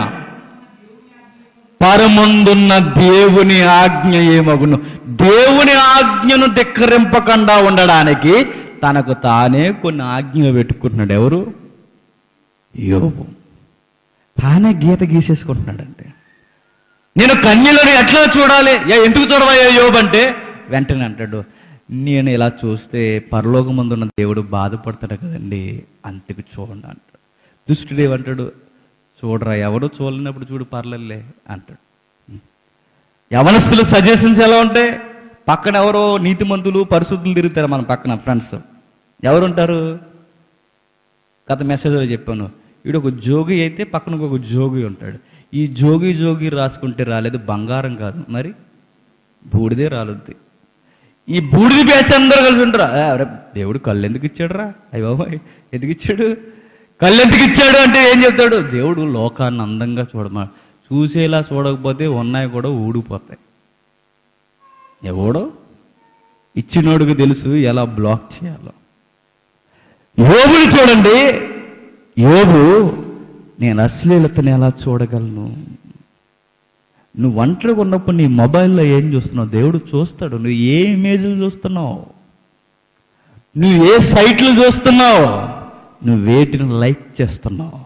పరముందున్న దేవుని ఆజ్ఞ ఏమగును దేవుని ఆజ్ఞను ధిక్కరింపకుండా ఉండడానికి తనకు తానే కొన్ని ఆజ్ఞలు పెట్టుకుంటున్నాడు ఎవరు యోబు తానే గీత గీసేసుకుంటున్నాడంటే నేను కన్యలను ఎట్లా చూడాలి ఏ ఎందుకు చూడవయ్యా యోబు అంటే వెంటనే అంటాడు నేను ఇలా చూస్తే పరలోకమందున్న దేవుడు బాధపడతాడు కదండి అంతకు చూడండి అంటాడు దుష్టుడు ఏమంటాడు చూడరా ఎవరు చూడలేనప్పుడు చూడు పర్లేదులే అంటాడు యవనస్తులు సజెషన్స్ ఎలా ఉంటాయి పక్కన ఎవరో నీతిమంతులు పరిశుద్ధులు తిరుగుతారు మన పక్కన ఫ్రెండ్స్ ఎవరుంటారు గత మెసేజ్లో చెప్పాను వీడు ఒక జోగి అయితే పక్కన ఒక జోగి ఉంటాడు ఈ జోగి జోగి రాసుకుంటే రాలేదు బంగారం కాదు మరి బూడిదే రాలుద్ది ఈ బూడిది బ్యాచ్ అందరూ కలిసి ఉంటారా "ఆ, అరే, దేవుడు కళ్ళు ఎందుకు ఇచ్చాడు రా అయ్య బాబాయ్ ఎందుకు ఇచ్చాడు కళ్ళు ఎందుకు ఇచ్చాడు అంటే ఏం చెప్తాడు దేవుడు లోకాన్ని అందంగా చూడమా చూసేలా చూడకపోతే ఉన్నాయి కూడా ఊడిపోతాయి ఎవడో ఇచ్చినోడికి తెలుసు ఎలా బ్లాక్ చేయాలో యోబుని చూడండి యోబు నేను అశ్లీలతని ఎలా చూడగలను నువ్వు ఒంటరిగా ఉన్నప్పుడు నీ మొబైల్లో ఏం చూస్తున్నావు దేవుడు చూస్తాడు నువ్వు ఏ ఇమేజ్లు చూస్తున్నావు నువ్వు ఏ సైట్లు చూస్తున్నావు నువ్వు వేటిని లైక్ చేస్తున్నావు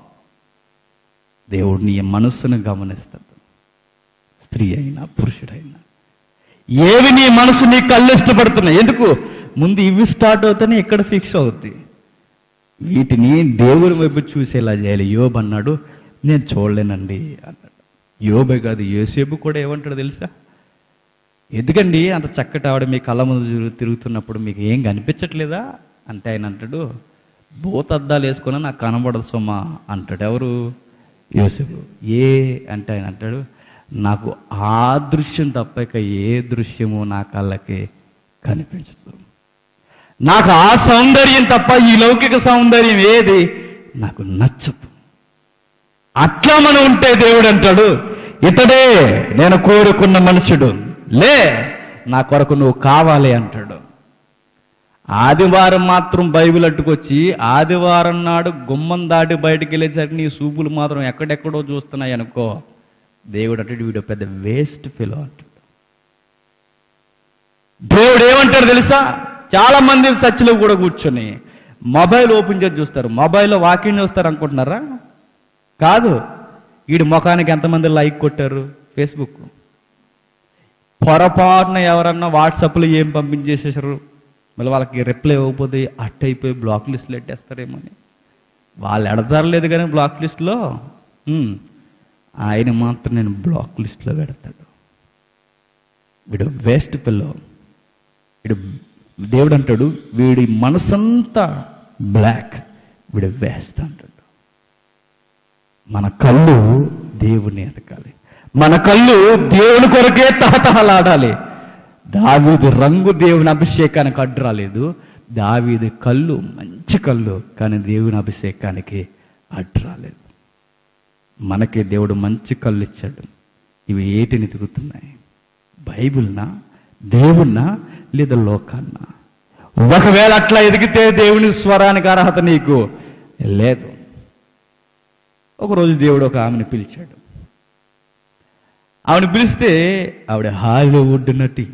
దేవుడు నీ మనస్సును గమనిస్తాడు స్త్రీ అయినా పురుషుడైనా ఏవి నీ మనసు నీ కళ్ళు ఇష్టపడుతున్నాయి ఎందుకు ముందు ఇవి స్టార్ట్ అవుతానే ఇక్కడ ఫిక్స్ అవుద్ది వీటిని దేవుడి వైపు చూసేలా చేయాలి యోబ్ అన్నాడు నేను చూడలేనండి అన్నాడు యోబే కాదు యోసేపు కూడా ఏమంటాడు తెలుసా ఎందుకండి అంత చక్కటి ఆవిడ మీ కళ్ళ ముందు తిరుగు- తిరుగుతున్నప్పుడు మీకు ఏం కనిపించట్లేదా అంటే ఆయన అంటాడు భూతద్దాలు వేసుకుని నాకు కనబడదు సొమ్మా అంటాడు ఎవరు యోసేపు ఏ అంటే ఆయన అంటాడు నాకు ఆ దృశ్యం తప్ప ఇక ఏ దృశ్యము నా కళ్ళకి కనిపించదు నాకు ఆ సౌందర్యం తప్ప ఈ లౌకిక సౌందర్యం ఏది నాకు నచ్చదు అట్లా మనం ఉంటే దేవుడు అంటాడు ఇతడే నేను కోరుకున్న మనుషుడు లే నా కొరకు నువ్వు కావాలి అంటాడు ఆదివారం మాత్రం బైబిల్ అట్టుకొచ్చి ఆదివారం నాడు గుమ్మం దాటి బయటికి వెళ్ళేసరికి నీ సూపులు మాత్రం ఎక్కడెక్కడో చూస్తున్నాయి అనుకో దేవుడు అంటాడు వీడు పెద్ద వేస్ట్ ఫిలో అంటాడు దేవుడు ఏమంటాడు తెలుసా చాలా మంది సచ్చిలో కూడా కూర్చొని మొబైల్ ఓపెన్ చేసి చూస్తారు మొబైల్లో వాకింగ్ చూస్తారు అనుకుంటున్నారా కాదు వీడి ముఖానికి ఎంతమంది లైక్ కొట్టారు ఫేస్బుక్ పొరపాటున ఎవరన్నా వాట్సాప్లో ఏం పంపించేసేసారు మళ్ళీ వాళ్ళకి రిప్లై ఇవ్వకపోతే అట్ అయిపోయి బ్లాక్ లిస్ట్లో పెట్టేస్తారేమో అని వాళ్ళు ఎడతారు లేదు కానీ బ్లాక్ లిస్ట్లో ఉమ్, ఆయన మాత్రం నేను బ్లాక్ లిస్ట్లో పెడతాడు వీడు వేస్ట్ పిల్లో వీడు దేవుడు అంటాడు వీడి మనసంతా బ్లాక్ వీడు వేస్ట్ అంటాడు మన కళ్ళు దేవుని ఎదగాలి మన కళ్ళు దేవుని కొరకే తహతహలాడాలి దావీదు రంగు దేవుని అభిషేకానికి అడ్డు రాలేదు దావీదు కళ్ళు మంచి కళ్ళు కానీ దేవుని అభిషేకానికి అడ్డు రాలేదు మనకి దేవుడు మంచి కళ్ళు ఇచ్చాడు ఇవి ఏటిని తిరుగుతున్నాయి బైబిల్నా దేవుణ్ణా లేదా లోకాన్నా ఒకవేళ అట్లా ఎదిగితే దేవుని స్వరానికి అర్హత నీకు లేదు ఒకరోజు దేవుడు ఒక ఆమెను పిలిచాడు ఆవిడ పిలిస్తే ఆవిడ హాలీవుడ్ నటి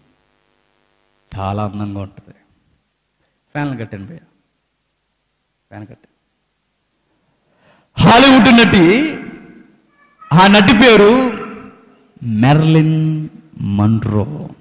చాలా అందంగా ఉంటుంది ఫ్యాన్లు కట్టండి భయ్య ఫ్యాన్ కట్టండి హాలీవుడ్ నటి ఆ నటి పేరు మెర్లిన్ మన్రో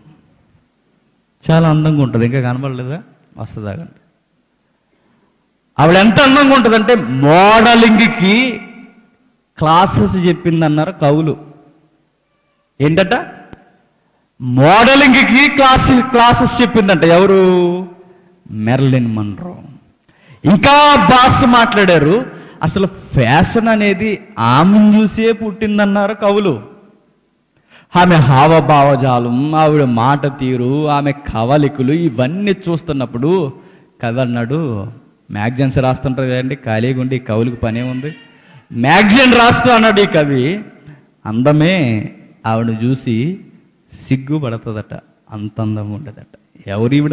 చాలా అందంగా ఉంటుంది ఇంకా కనబడలేదా వస్తుందా కంటే ఆవిడ ఎంత అందంగా ఉంటుందంటే మోడలింగ్కి క్లాసెస్ చెప్పిందన్నారు కవులు ఏంటట మోడలింగ్కి క్లాస్ క్లాసెస్ చెప్పిందంట ఎవరు మెర్లిన్ మన్రో ఇంకా బాస్ మాట్లాడారు అసలు ఫ్యాషన్ అనేది ఆమెను చూసే పుట్టిందన్నారు కవులు ఆమె హావభావజాలం ఆవిడ మాట తీరు ఆమె కవలికలు ఇవన్నీ చూస్తున్నప్పుడు కవి అన్నాడు మ్యాగజైన్స్ రాస్తుంటారు కదండి ఖాళీగా ఉండి ఈ కవులకు పనే ఉంది మ్యాగజైన్ రాస్తూ అన్నాడు ఈ కవి అందమే ఆవిడ చూసి సిగ్గుపడుతుందట అంత అందంగా ఉండదట ఎవరు ఈవిడ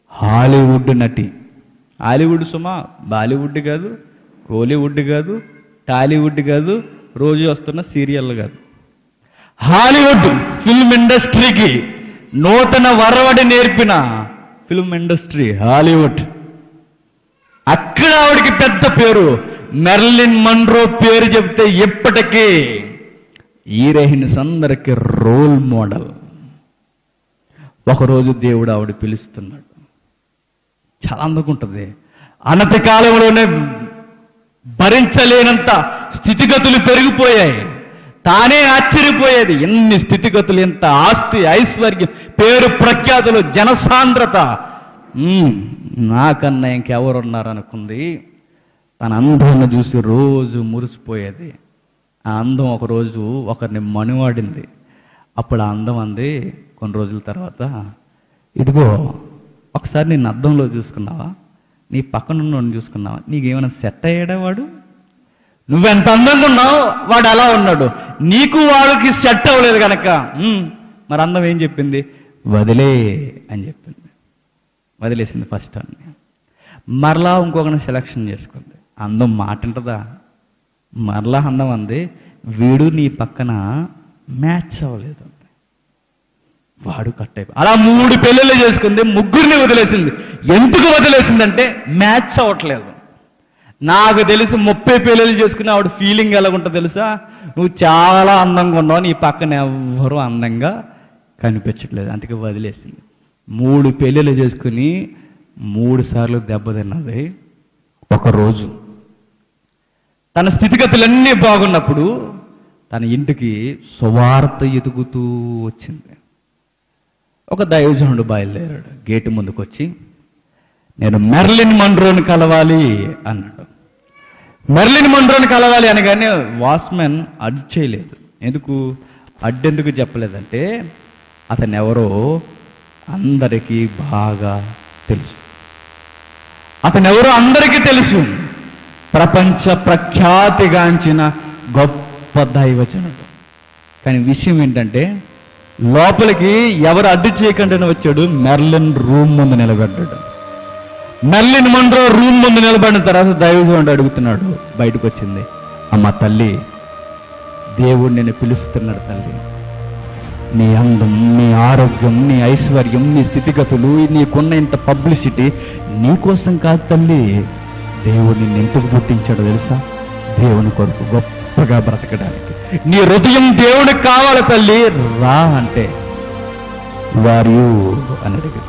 హాలీవుడ్ నటి హాలీవుడ్ సుమా బాలీవుడ్ కాదు కోలీవుడ్ కాదు టాలీవుడ్ కాదు రోజు వస్తున్న సీరియల్ కాదు హాలీవుడ్ ఫిల్మ్ ఇండస్ట్రీకి నూతన వరవడి నేర్పిన ఫిల్మ్ ఇండస్ట్రీ హాలీవుడ్ అక్కడ ఆవిడకి పెద్ద పేరు మెర్లిన్ మన్రో పేరు చెప్తే ఇప్పటికీ హీరోయిన్స్ అందరికి రోల్ మోడల్ ఒకరోజు దేవుడు ఆవిడ పిలుస్తున్నాడు చాలా అందుకుంటుంది అనతి కాలంలోనే భరించలేనంత స్థితిగతులు పెరిగిపోయాయి తానే ఆశ్చర్యపోయేది ఎన్ని స్థితిగతులు ఎంత ఆస్తి ఐశ్వర్యం పేరు ప్రఖ్యాతులు జనసాంద్రత ఉమ్, నాకన్నా ఇంకెవరున్నారు అనుకుంది తన అందాన్ని చూసి రోజు మురిసిపోయేది ఆ అందం ఒకరోజు ఒకరిని మనువాడింది అప్పుడు ఆ అందం అంది కొన్ని రోజుల తర్వాత ఇదిగో ఒకసారి నేను అద్దంలో చూసుకున్నావా నీ పక్కన ఉన్నోడిని చూసుకున్నావా నీకేమైనా సెట్ అయ్యాడా వాడు నువ్వెంత అందంగా ఉన్నావు వాడు అలా ఉన్నాడు నీకు వాడికి సెట్ అవ్వలేదు కనుక "ఉమ్, మరి అందం ఏం చెప్పింది వదిలే అని చెప్పింది వదిలేసింది ఫస్ట్ అన్ని మరలా ఇంకొకరిని సెలక్షన్ చేసుకుంది అందం మాట ఉంటుందా మరలా అందం అంది వీడు నీ పక్కన మ్యాచ్ అవ్వలేదు అంది. వాడు కట్ అయిపో అలా మూడు పెళ్ళిళ్ళు చేసుకుంది ముగ్గురిని వదిలేసింది ఎందుకు వదిలేసిందంటే మ్యాచ్ అవ్వట్లేదు నాకు తెలిసి ముప్పై పెళ్ళిళ్ళు చేసుకుని ఆవిడ ఫీలింగ్ ఎలాగుంటుందో తెలుసా నువ్వు చాలా అందంగా ఉన్నావు నీ పక్కన ఎవ్వరూ అందంగా కనిపించట్లేదు అందుకే వదిలేసింది మూడు పెళ్ళిళ్ళు చేసుకుని మూడు సార్లు దెబ్బతిన్నది ఒకరోజు తన స్థితిగతులన్నీ బాగున్నప్పుడు తన ఇంటికి సువార్త ఎదుగుతూ వచ్చింది ఒక దైవజనుడు బయలుదేరాడు గేటు ముందుకు వచ్చి నేను మెర్లిన్ మండ్రోని కలవాలి అన్నాడు మెర్లిన్ మండ్రోని కలవాలి అనగానే వాచ్మెన్ అడ్డు చేయలేదు ఎందుకు అడ్డెందుకు చెప్పలేదంటే అతను ఎవరో అందరికీ బాగా తెలుసు అతను ఎవరో అందరికీ తెలుసు ప్రపంచ ప్రఖ్యాతిగాంచిన గొప్ప దైవజనుడు కానీ విషయం ఏంటంటే లోపలికి ఎవరు అడ్డు చేయకుండా వచ్చాడు మెర్లిన్ రూమ్ ముందు నిలబడ్డాడు మెర్లిన్ మండ్రో రూమ్ ముందు నిలబడిన తర్వాత దైవజనుడు అడుగుతున్నాడు బయటకు వచ్చింది అమ్మ తల్లి దేవుడు నిన్ను పిలుస్తున్నాడు తల్లి నీ అందం నీ ఆరోగ్యం నీ ఐశ్వర్యం నీ స్థితిగతులు నీకున్న ఇంత పబ్లిసిటీ నీ కోసం కాదు తల్లి దేవుడు నిన్ను ఎందుకు పుట్టించాడో తెలుసా దేవుని కొరకు గొప్పగా బ్రతకడానికి నీ హృదయం దేవుడికి కావాలి తల్లి రా అంటే వారు అని అడిగింది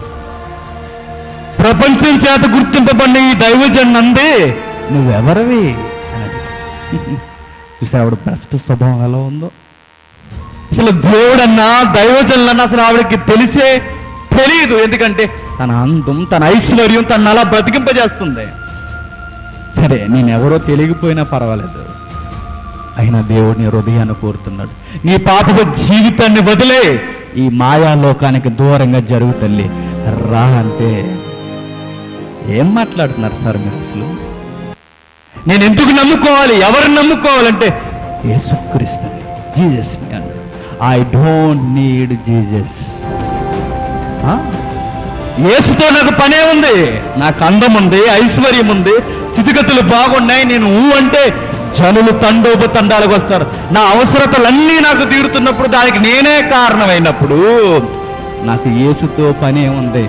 ప్రపంచం చేత గుర్తింపబడిన ఈ దైవజన్ అందే నువ్వెవరివి అని అడిగింది చూసా ఆవిడ భ్రష్ట స్వభావం ఎలా ఉందో అసలు దేవుడన్నా దైవజనులన్నా అసలు ఆవిడకి తెలిసే తెలియదు ఎందుకంటే తన అందం తన ఐశ్వర్యం తన అలా బ్రతికింపజేస్తుంది సరే నేనెవరో తెలియకపోయినా పర్వాలేదు అయినా దేవుడిని హృదయాన్ని కోరుతున్నాడు నీ పాపపు జీవితాన్ని వదిలే ఈ మాయాలోకానికి దూరంగా జరుగు తల్లి రా అంటే ఏం మాట్లాడుతున్నారు సార్ మీరు అసలు నేను ఎందుకు నమ్ముకోవాలి ఎవరిని నమ్ముకోవాలంటే యేసుక్రీస్తుని జీసస్ని అన్నాడు ఐ డోంట్ నీడ్ జీసస్ యేసుతో నాకు పనే ఉంది నాకు అందం ఉంది ఐశ్వర్యం ఉంది స్థితిగతులు బాగున్నాయి నేను ఊ అంటే జనులు తండోపు తండాలకు వస్తారు నా అవసరతలన్నీ నాకు తీరుతున్నప్పుడు దానికి నేనే కారణమైనప్పుడు నాకు యేసుతో పనే ఉంది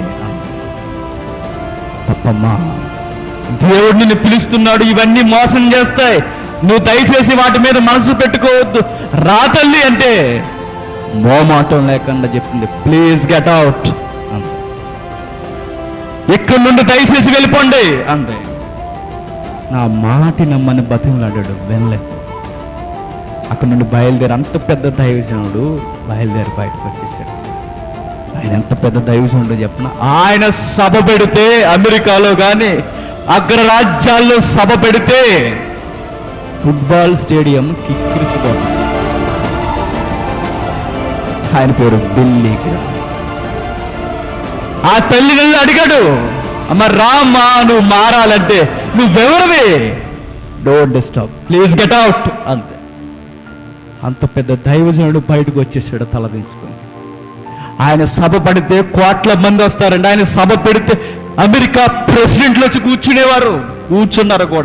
తప్పమ్మా దేవుడు నిన్ను పిలుస్తున్నాడు ఇవన్నీ మోసం చేస్తాయి నువ్వు దయచేసి వాటి మీద మనసు పెట్టుకోవద్దు రా తల్లి అంటే మోమాటం లేకుండా చెప్పింది ప్లీజ్ గెట్ అవుట్ అంతే ఇక్కడి నుండి దయచేసి వెళ్ళిపోండి అంతే నా మాటి నమ్మని బతిమలాడాడు వెళ్ళలేదు అక్కడ నుండి బయలుదేరి అంత పెద్ద దైవజనుడు బయలుదేరి బయటకు వచ్చేసాడు ఆయన ఎంత పెద్ద దైవజనుడో చెప్పిన ఆయన సభ పెడితే అమెరికాలో కానీ అగ్రరాజ్యాల్లో సభ పెడితే ఫుట్బాల్ స్టేడియం కిక్కిరిసిపోతుంది ఆయన పేరు బిల్లీ గ్రహాం ఆ తల్లిదండ్రులు అడిగాడు అమ్మ రామ్మా నువ్వు మారాలంటే నువ్వెవరివి don't disturb please get out అంతే అంత పెద్ద దైవజనుడు బయటకు వచ్చేసాడు తలదించుకొని ఆయన సభ పడితే కోట్ల మంది వస్తారండి ఆయన సభ పెడితే అమెరికా ప్రెసిడెంట్లు వచ్చి కూర్చునేవారు కూర్చున్నారు కూడా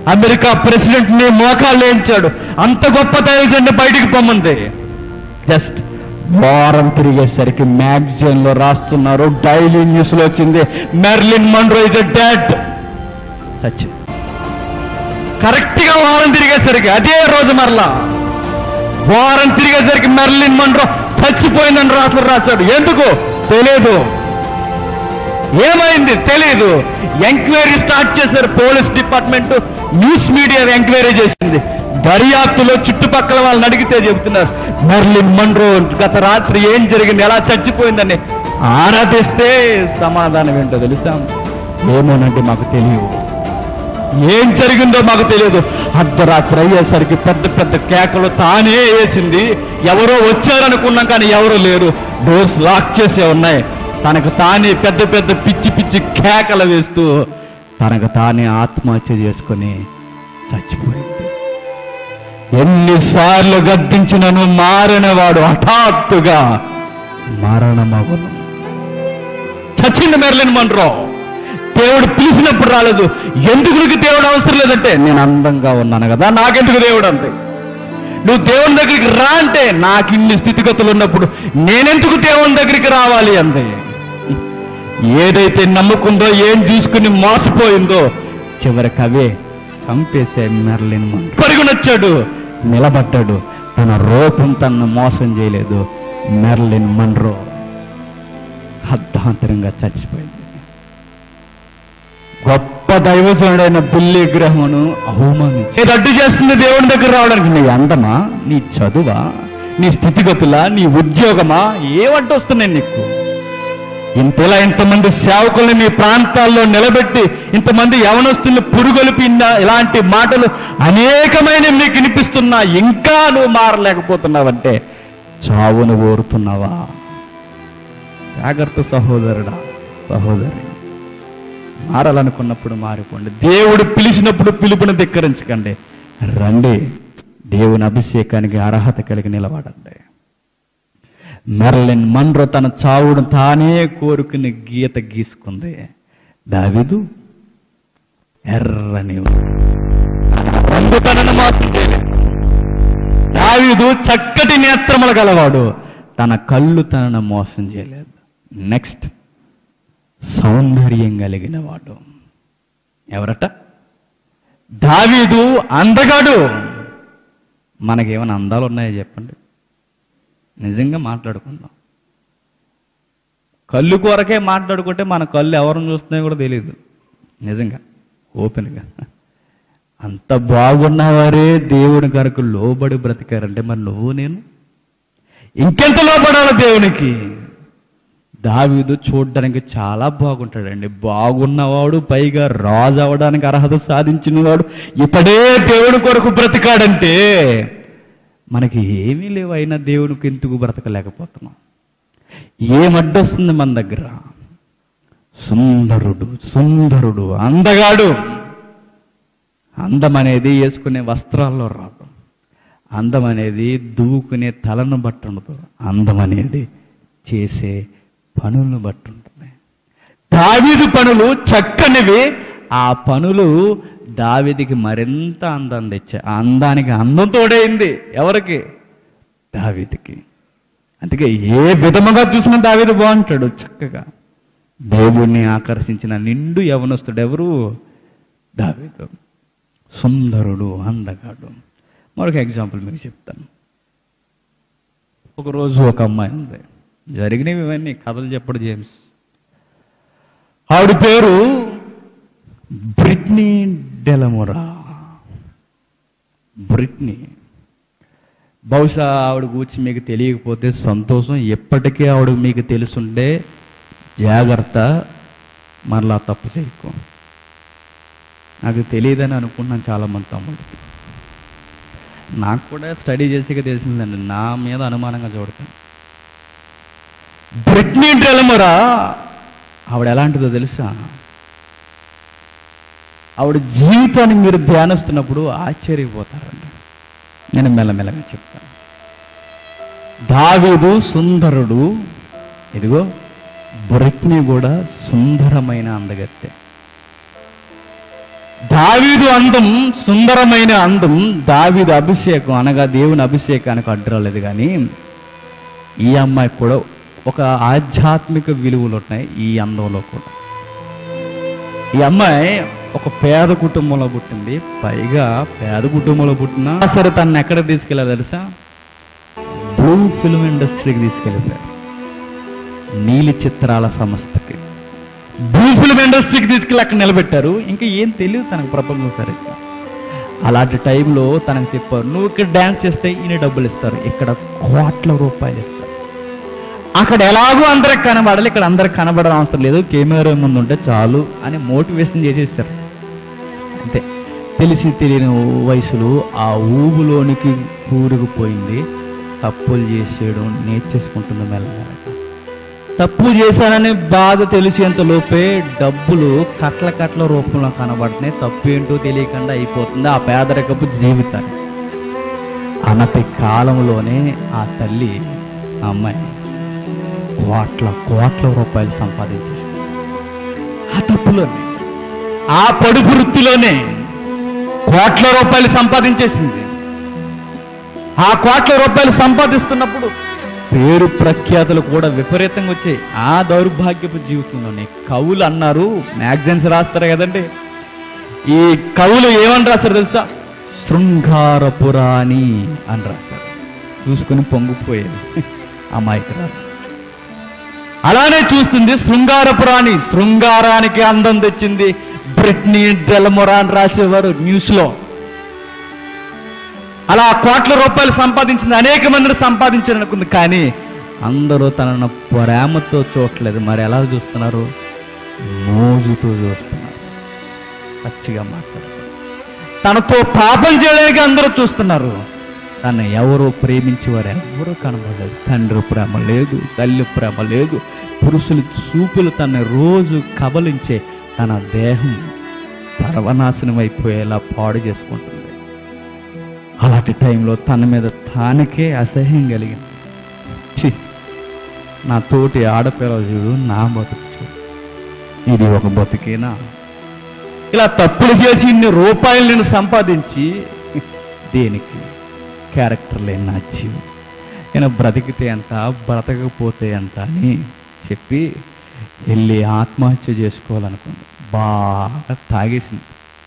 అమెరికా ప్రెసిడెంట్ ని మోకాళ్ళు వేయించాడు అంత గొప్ప దైవజన్ని బయటికి పొమ్మంది జస్ట్ వారం తిరిగేసరికి మ్యాగజైన్ లో రాస్తున్నారు డైలీ న్యూస్ లో వచ్చింది మెర్లిన్ మండ్రో ఇస్ డెడ్ సచిన్ కరెక్ట్ గా వారం తిరిగేసరికి అదే రోజు మరలా వారం తిరిగేసరికి మెర్లిన్ మండ్రో చచ్చిపోయిందని రాసులు రాశాడు ఎందుకు తెలియదు ఏమైంది తెలియదు ఎంక్వైరీ స్టార్ట్ చేశారు police department news media enquiry చేసింది దర్యాప్తులో చుట్టుపక్కల వాళ్ళని అడిగితే చెబుతున్నారు మెర్లిన్ మండ్రో గత రాత్రి ఏం జరిగింది ఎలా చచ్చిపోయిందని ఆరాధిస్తే సమాధానం ఏంటో తెలుసా ఏమోనండి మాకు తెలియదు ఏం జరిగిందో మాకు తెలియదు అర్ధరాత్రి అయ్యేసరికి పెద్ద పెద్ద కేకలు తానే వేసింది ఎవరో వచ్చారనుకున్నాం కానీ ఎవరు లేరు డోర్స్ లాక్ చేసే ఉన్నాయి తనకు తానే పెద్ద పెద్ద పిచ్చి పిచ్చి కేకలు వేస్తూ తనకు తానే ఆత్మహత్య చేసుకొని చచ్చిపోయింది ఎన్నిసార్లు గద్దించినను మారినవాడు హఠాత్తుగా మరణమగును చచ్చింది మెర్లిన్ మన్రో దేవుడు పిలిచినప్పుడు రాలేదు ఎందుకు నీకు దేవుడు అవసరం లేదంటే నేను అందంగా ఉన్నాను కదా నాకెందుకు దేవుడు అంటే నువ్వు దేవుని దగ్గరికి రా అంటే నాకు ఇన్ని స్థితిగతులు ఉన్నప్పుడు నేనెందుకు దేవుని దగ్గరికి రావాలి అంతే ఏదైతే నమ్ముకుందో ఏం చూసుకుని మోసపోయిందో చివరికి అవే చంపేసే మెర్లిన్ మన్రో పరుగునొచ్చాడు నిలబడ్డాడు తన రూపం తనను మోసం చేయలేదు మెర్లిన్ మన్రో అర్ధాంతరంగా చచ్చిపోయింది గొప్ప దైవజనుడైన బుల్లి గ్రహమును అవమానించి ఇది అడ్డు చేస్తుంది దేవుని దగ్గర రావడానికి నీ అందమా నీ చదువా నీ స్థితిగతులా నీ ఉద్యోగమా ఏమంటూ వస్తున్నాయి నీకు ఇంతలా ఇంతమంది సేవకుల్ని మీ ప్రాంతాల్లో నిలబెట్టి ఇంతమంది యవనస్తుల్ని పురుగొలిపి ఇన్న- ఇలాంటి మాటలు అనేకమైన మీకు వినిపిస్తున్నా ఇంకా నువ్వు మారలేకపోతున్నావంటే చావును కోరుతున్నావా జాగ్రత్త సహోదరుడా సహోదరి మారాలనుకున్నప్పుడు మారిపోండి దేవుడు పిలిచినప్పుడు పిలుపుని ధిక్కరించకండి రండి దేవుని అభిషేకానికి అర్హత కలిగి నిలబడండి మెర్లిన్ మన్రో తన చావును తానే కోరుకుని గీత గీసుకుంది దావిదు ఎర్రని తన రంగు తనను మోసం చేయలేదు దావీదు చక్కటి నేత్రములు గలవాడు తన కళ్ళు తనను మోసం చేయలేదు నెక్స్ట్ సౌందర్యం కలిగిన వాడు ఎవరట దావీదు అందగాడు మనకేమైనా అందాలు ఉన్నాయో చెప్పండి నిజంగా మాట్లాడుకుందాం కళ్ళు కొరకే మాట్లాడుకుంటే మన కళ్ళు ఎవరిని చూస్తున్నాయో కూడా తెలియదు నిజంగా ఓపెన్గా అంత బాగున్నవారే దేవుని కొరకు లోబడి బ్రతికారంటే మరి నువ్వు నేను ఇంకెంత లోబడాలి దేవునికి దావీదు చూడడానికి చాలా బాగుంటాడండి బాగున్నవాడు పైగా రాజు అవడానికి అర్హత సాధించినవాడు ఇతడే దేవుని కొరకు బ్రతికాడంటే మనకి ఏమీ లేవు అయినా దేవునికి ఎందుకు బ్రతకలేకపోతున్నాం ఏమడ్డొస్తుంది మన దగ్గర సుందరుడు సుందరుడు అందగాడు అందం అనేది వేసుకునే వస్త్రాల్లో రాదు అందం అనేది దూకునే తలను బట్టి ఉండదు అందం అనేది చేసే పనులను బట్టి ఉంటుంది దావీదు పనులు చక్కనివి ఆ పనులు దావీదికి మరింత అందం తెచ్చాయి ఆ అందానికి అందం తోడైంది ఎవరికి దావీదికి అందుకే ఏ విధముగా చూసినా దావీదు బాగుంటాడు చక్కగా దేవుణ్ణి ఆకర్షించిన నిండు యవనస్తుడు ఎవరు దావీదు సుందరుడు అందగాడు మరొక ఎగ్జాంపుల్ మీకు చెప్తాను ఒకరోజు ఒక అమ్మాయి ఉంది జరిగినవి ఇవన్నీ కథలు చెప్పడు జేమ్స్ ఆవిడ పేరు బ్రిట్నీ డెలమొరా బ్రిట్నీ బహుశా ఆవిడ గురించి మీకు తెలియకపోతే సంతోషం ఎప్పటికీ ఆవిడ మీకు తెలుసుండే జాగ్రత్త మరలా తప్పు చేయకు నాకు తెలియదని అనుకుంటున్నాను చాలా మంది తమ్ముడు నాకు కూడా స్టడీ చేసేక తెలిసిందండి నా మీద అనుమానంగా చూడతాను బ్రిట్నీ డెలమరా ఆవిడ ఎలాంటిదో తెలుసా ఆవిడ జీవితాన్ని మీరు ధ్యానిస్తున్నప్పుడు ఆశ్చర్యపోతారండి నేను మెల్లమెల్లగా చెప్తాను దావీదు సుందరుడు ఇదిగో బ్రిట్నీ కూడా సుందరమైన అందగత్తె దావీదు అందం సుందరమైన అందం దావీదు అభిషేకం అనగా దేవుని అభిషేకానికి అడ్డురాలేదు కానీ ఈ అమ్మాయి కూడా ఒక ఆధ్యాత్మిక విలువలు ఉన్నాయి ఈ అందంలో కూడా ఈ అమ్మాయి ఒక పేద కుటుంబంలో పుట్టింది పైగా పేద కుటుంబంలో పుట్టినా సరే తను ఎక్కడ తీసుకెళ్ళారు తెలుసా బ్లూ ఫిల్మ్ ఇండస్ట్రీకి తీసుకెళ్ళిపోయారు నీలి చిత్రాల సంస్థకి బ్లూ ఫిల్మ్ ఇండస్ట్రీకి తీసుకెళ్ళి అక్కడ నిలబెట్టారు ఇంకా ఏం తెలియదు తనకు ప్రపంచం సరిగ్గా అలాంటి టైంలో తనకు చెప్పారు నువ్వు ఇక్కడ డ్యాన్స్ చేస్తే ఈయన డబ్బులు ఇస్తారు ఇక్కడ కోట్ల రూపాయలు ఇస్తారు అక్కడ ఎలాగో అందరికి కనబడాలి ఇక్కడ అందరికి కనబడడం అవసరం లేదు కెమెరా ముందు ఉంటే చాలు అని మోటివేషన్ చేసేస్తారు అంతే తెలిసి తెలియని వయసులో ఆ ఊబులోనికి కూరుకుపోయింది తప్పులు చేసేయడం నేర్చేసుకుంటుంది మెల్లమెల్లగా తప్పు చేశానని బాధ తెలిసేంత లోపే డబ్బులు కట్ల కట్ల రూపంలో కనబడుతున్నాయి తప్పు ఏంటో తెలియకుండా అయిపోతుంది ఆ పేదరికపు జీవితాన్ని అనతి కాలంలోనే ఆ తల్లి ఆ అమ్మాయి కోట్ల కోట్ల రూపాయలు సంపాదించేసింది ఆ తప్పులోనే ఆ పడుపు వృత్తిలోనే కోట్ల రూపాయలు సంపాదించేసింది ఆ కోట్ల రూపాయలు సంపాదిస్తున్నప్పుడు పేరు ప్రఖ్యాతులు కూడా విపరీతంగా వచ్చాయి ఆ దౌర్భాగ్యపు జీవితంలోనే కవులు అన్నారు మ్యాగజైన్స్ రాస్తారు కదండి ఈ కవులు ఏమని రాస్తారు తెలుసా శృంగారపురాణి అని రాస్తారు చూసుకుని పొంగిపోయేది అమాయకు రాదు అలానే చూస్తుంది శృంగారపురాణి శృంగారానికి అందం తెచ్చింది బ్రిట్నీ డెలమొరా అని రాసేవారు న్యూస్లో అలా కోట్ల రూపాయలు సంపాదించింది అనేక మందిని సంపాదించాలనుకుంది కానీ అందరూ తనను ప్రేమతో చూడట్లేదు మరి ఎలా చూస్తున్నారు మోజుతో చూస్తున్నారు పచ్చిగా మాట్లాడుతున్నారు తనతో పాపం చేయడానికి అందరూ చూస్తున్నారు తను ఎవరు ప్రేమించేవారు ఎవరు కనబడలేదు తండ్రి ప్రేమ లేదు తల్లి ప్రేమ లేదు పురుషుల చూపులు తన రోజు కబలించే తన దేహం సర్వనాశనం అయిపోయేలా పాడు చేసుకుంటుంది అలాంటి టైంలో తన మీద తానకే అసహ్యం కలిగింది ఛీ నా తోటి ఆడపిల్ల చూడు నా బతుకు చూడు ఇది ఒక బతుకేనా ఇలా తప్పులు చేసి ఇన్ని రూపాయలు నేను సంపాదించి దేనికి క్యారెక్టర్ లేని నా జీవం నేను బ్రతికితే ఎంత బ్రతకపోతే ఎంత అని చెప్పి వెళ్ళి ఆత్మహత్య చేసుకోవాలనుకుంది బాగా తాగేసింది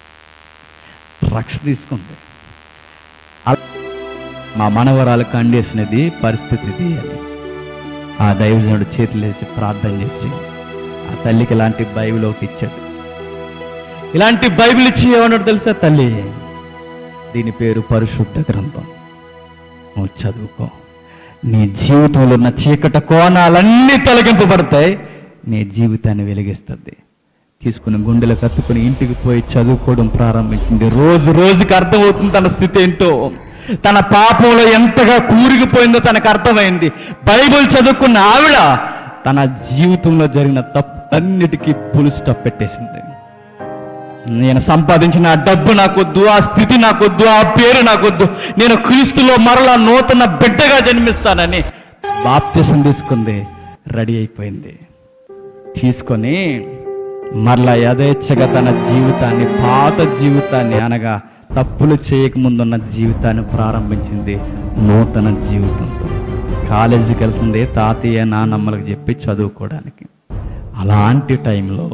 డ్రగ్స్ తీసుకుంది అల- మా మనవరాలు కండిషన్ ఇది పరిస్థితి ఇది అని ఆ దైవజనుడు చేతులేసి ప్రార్థన చేసి ఆ తల్లికి ఇలాంటి బైబిల్ ఒకటి ఇచ్చాడు ఇలాంటి బైబిల్ ఇచ్చి ఏమన్నాడు తెలుసా తల్లి దీని పేరు పరిశుద్ధ గ్రంథం నువ్వు చదువుకో నీ జీవితంలో ఉన్న చీకట కోణాలన్నీ తొలగింపబడతాయి నీ జీవితాన్ని వెలిగిస్తుంది తీసుకుని గుండెలు కత్తుకుని ఇంటికి పోయి చదువుకోవడం ప్రారంభించింది రోజు రోజుకి అర్థమవుతుంది తన స్థితి ఏంటో తన పాపంలో ఎంతగా కూరిగిపోయిందో తనకు అర్థమైంది బైబిల్ చదువుకున్న ఆవిడ తన జీవితంలో జరిగిన తప్పన్నిటికీ పులు స్టాప్ పెట్టేసింది నేను సంపాదించిన ఆ డబ్బు నాకొద్దు ఆ స్థితి నాకొద్దు ఆ పేరు నాకొద్దు నేను క్రీస్తులో మరలా నూతన బిడ్డగా జన్మిస్తానని బాప్తిసం తీసుకుంది రెడీ అయిపోయింది తీసుకొని మరలా యథేచ్ఛగా తన జీవితాన్ని పాత జీవితాన్ని అనగా తప్పులు చేయకముందున్న జీవితాన్ని ప్రారంభించింది నూతన జీవితంతో కాలేజీకి వెళ్తుంది తాతయ్య నాన్నమ్మలకు చెప్పి చదువుకోవడానికి అలాంటి టైంలో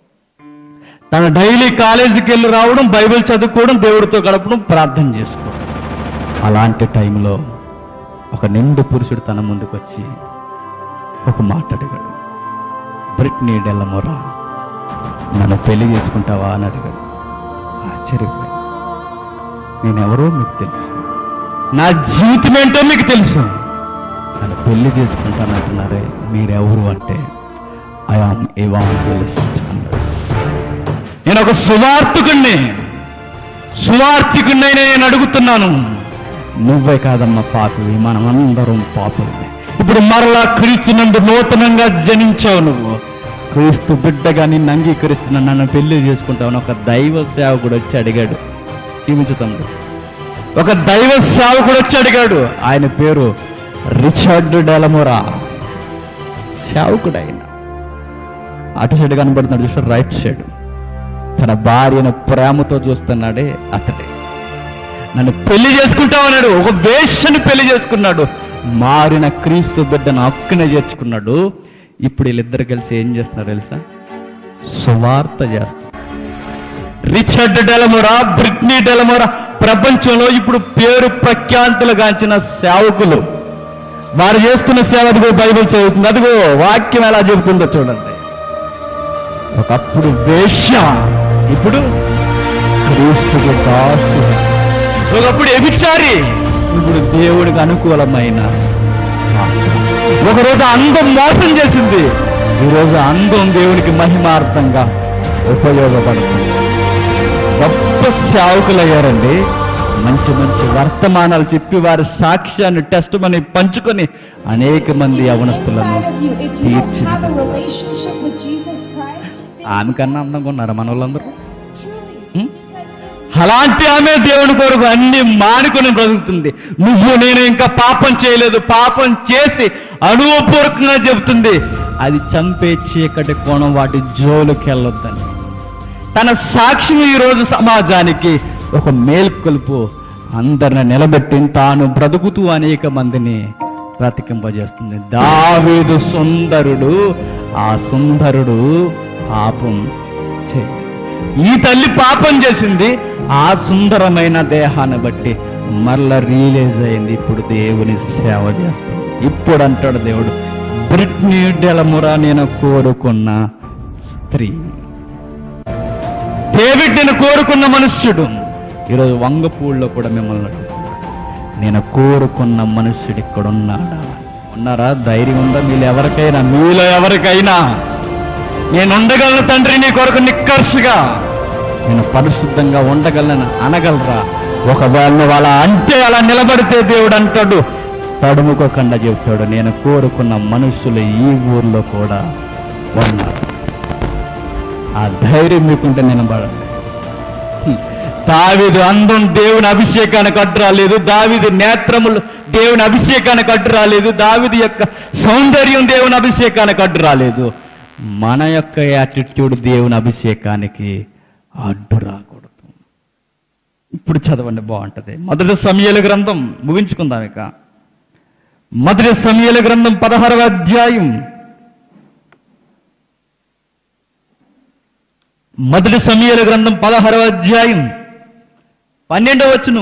తన డైలీ కాలేజీకి వెళ్ళి రావడం బైబిల్ చదువుకోవడం దేవుడితో గడపడం ప్రార్థన చేసుకోవడం అలాంటి టైంలో ఒక నిండు పురుషుడు తన ముందుకు వచ్చి ఒక మాట అడిగాడు బ్రిట్నీ డెల్లమొరా నన్ను పెళ్లి చేసుకుంటావా అని అడిగాడు ఆశ్చర్యపోయి నేనెవరో మీకు తెలుసు నా జీవితం ఏంటో మీకు తెలుసు నన్ను పెళ్లి చేసుకుంటానంటున్నారే మీరెవరు అంటే ఐ ఆమ్ ఎవాంజలిస్ట్ అన్నాడు నేను ఒక సువార్థికుణ్ణి సువార్థికుణ్ణి నేను అడుగుతున్నాను నువ్వే కాదమ్మా పాపివి మనమందరం పాపులమే ఇప్పుడు మరలా క్రీస్తు నందు నూతనంగా జనించావు నువ్వు క్రీస్తు బిడ్డగా నిన్ను అంగీకరిస్తున్నా నన్ను పెళ్లి చేసుకుంటావు అని ఒక దైవ సేవకుడు వచ్చి అడిగాడు జీవించుతాడు ఒక దైవ సేవకుడు వచ్చి అడిగాడు ఆయన పేరు రిచర్డ్ డెలమోరా సేవకుడు ఆయన అటు సైడ్ కనబడుతున్నాడు చూసారు రైట్ సైడ్ తన భార్యను ప్రేమతో చూస్తున్నాడే అతడే నన్ను పెళ్లి చేసుకుంటామన్నాడు ఒక వేష్యని పెళ్లి చేసుకున్నాడు మారిన క్రీస్తు బిడ్డను హక్కున చేర్చుకున్నాడు ఇప్పుడు వీళ్ళిద్దరు కలిసి ఏం చేస్తున్నారు తెలుసా సువార్త చేస్తారు రిచర్డ్ డెలమోరా బ్రిట్నీ డెలమోరా ప్రపంచంలో ఇప్పుడు పేరు ప్రఖ్యాంతులు గాంచిన సేవకులు వారు చేస్తున్న సేవ అదిగో బైబిల్ చదువుతుంది అదిగో వాక్యం ఎలా చెబుతుందో చూడండి ఒకప్పుడు వేష్య ఇప్పుడు క్రీస్తుకు దాసు ఒకప్పుడు ఎబిచారి ఇప్పుడు దేవుడికి అనుకూలమైన పాత్ర. ఒకరోజు అందం మోసం చేసింది ఈరోజు అందం దేవునికి మహిమార్థంగా ఉపయోగపడుతుంది గొప్ప సేవకులయ్యారండి మంచి మంచి వర్తమానాలు చెప్పి వారి సాక్ష్యాన్ని టెస్ట్ మని పంచుకొని అనేక మంది యవనస్తులను Inside of you, if you don't have a తీర్చిదిద్దారు relationship with Jesus Christ, then ఆమె కన్నా అందంగా ఉన్నారా మన వాళ్ళందరూ truly, Hmm? because అలాంటి ఆమె దేవుని కొరకు అన్ని మానుకొని బ్రతుకుతుంది నువ్వు నేను ఇంకా పాపం చేయలేదు పాపం చేసి అనుభవపూర్వకంగా చెబుతుంది అది చంపే చీకటి కోణం వాటి జోలుకి వెళ్ళొద్దని తన సాక్ష్యం ఈరోజు సమాజానికి ఒక మేల్కొలుపు అందరిని నిలబెట్టి తాను బ్రతుకుతూ అనేక మందిని బ్రతికింపజేస్తుంది దావీదు సుందరుడు ఆ సుందరుడు పాపం చేయలేదు ఈ తల్లి పాపం చేసింది ఆ సుందరమైన దేహాన్ని బట్టి మరల రియలైజ్ అయింది ఇప్పుడు దేవుని సేవ చేస్తుంది ఇప్పుడు అంటాడు దేవుడు బ్రిట్నీ డెలమురా నేను కోరుకున్న స్త్రీ డేవిడ్ నేను కోరుకున్న మనుష్యుడు ఈరోజు వంగపూడిలో కూడా మిమ్మల్ని అడుగుతున్నాను నేను కోరుకున్న మనుష్యుడు ఇక్కడ ఉన్నాడా ఉన్నారా ధైర్యం ఉందా మీరు ఎవరికైనా మీలో ఎవరికైనా నేను ఉండగలను తండ్రి నీ కొరకు నిక్కర్షగా నేను పరిశుద్ధంగా ఉండగలను అనగలరా ఒకవేళ నువ్వు అలా అంటే అలా నిలబడితే దేవుడు అంటాడు తడుముకోకుండా చెప్తాడు నేను కోరుకున్న మనుషులు ఈ ఊర్లో కూడా ఉన్నారు ఆ ధైర్యం మీకుంటే నిలబడండి దావిదు అందం దేవుని అభిషేకానికి అడ్డు రాలేదు దావిదు నేత్రములు దేవుని అభిషేకానికి అడ్డు రాలేదు దావిది యొక్క సౌందర్యం దేవుని అభిషేకానికి అడ్డు రాలేదు మన యొక్క యాటిట్యూడ్ దేవుని అభిషేకానికి అడ్డు రాకూడదు ఇప్పుడు చదవండి బాగుంటది మొదటి సమయాల గ్రంథం ముగించుకుందాం ఇక మొదటి సమయాల గ్రంథం పదహారవ అధ్యాయం మొదటి సమయాల గ్రంథం పదహారవ అధ్యాయం పన్నెండవ వచనం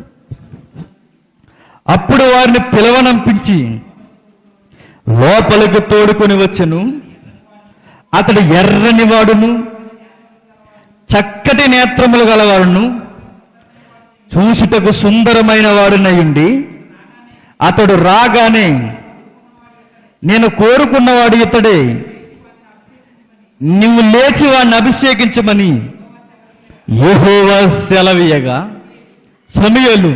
అప్పుడు వారిని పిలవనంపించి లోపలికి తోడుకొని వచ్చెను అతడు ఎర్రని వాడును చక్కటి నేత్రములు గలవాడును చూసుటకు సుందరమైన వాడునయుండి అతడు రాగానే నేను కోరుకున్నవాడు ఇతడే నువ్వు లేచి వాడిని అభిషేకించమని యెహోవా సెలవీయగా సమయలు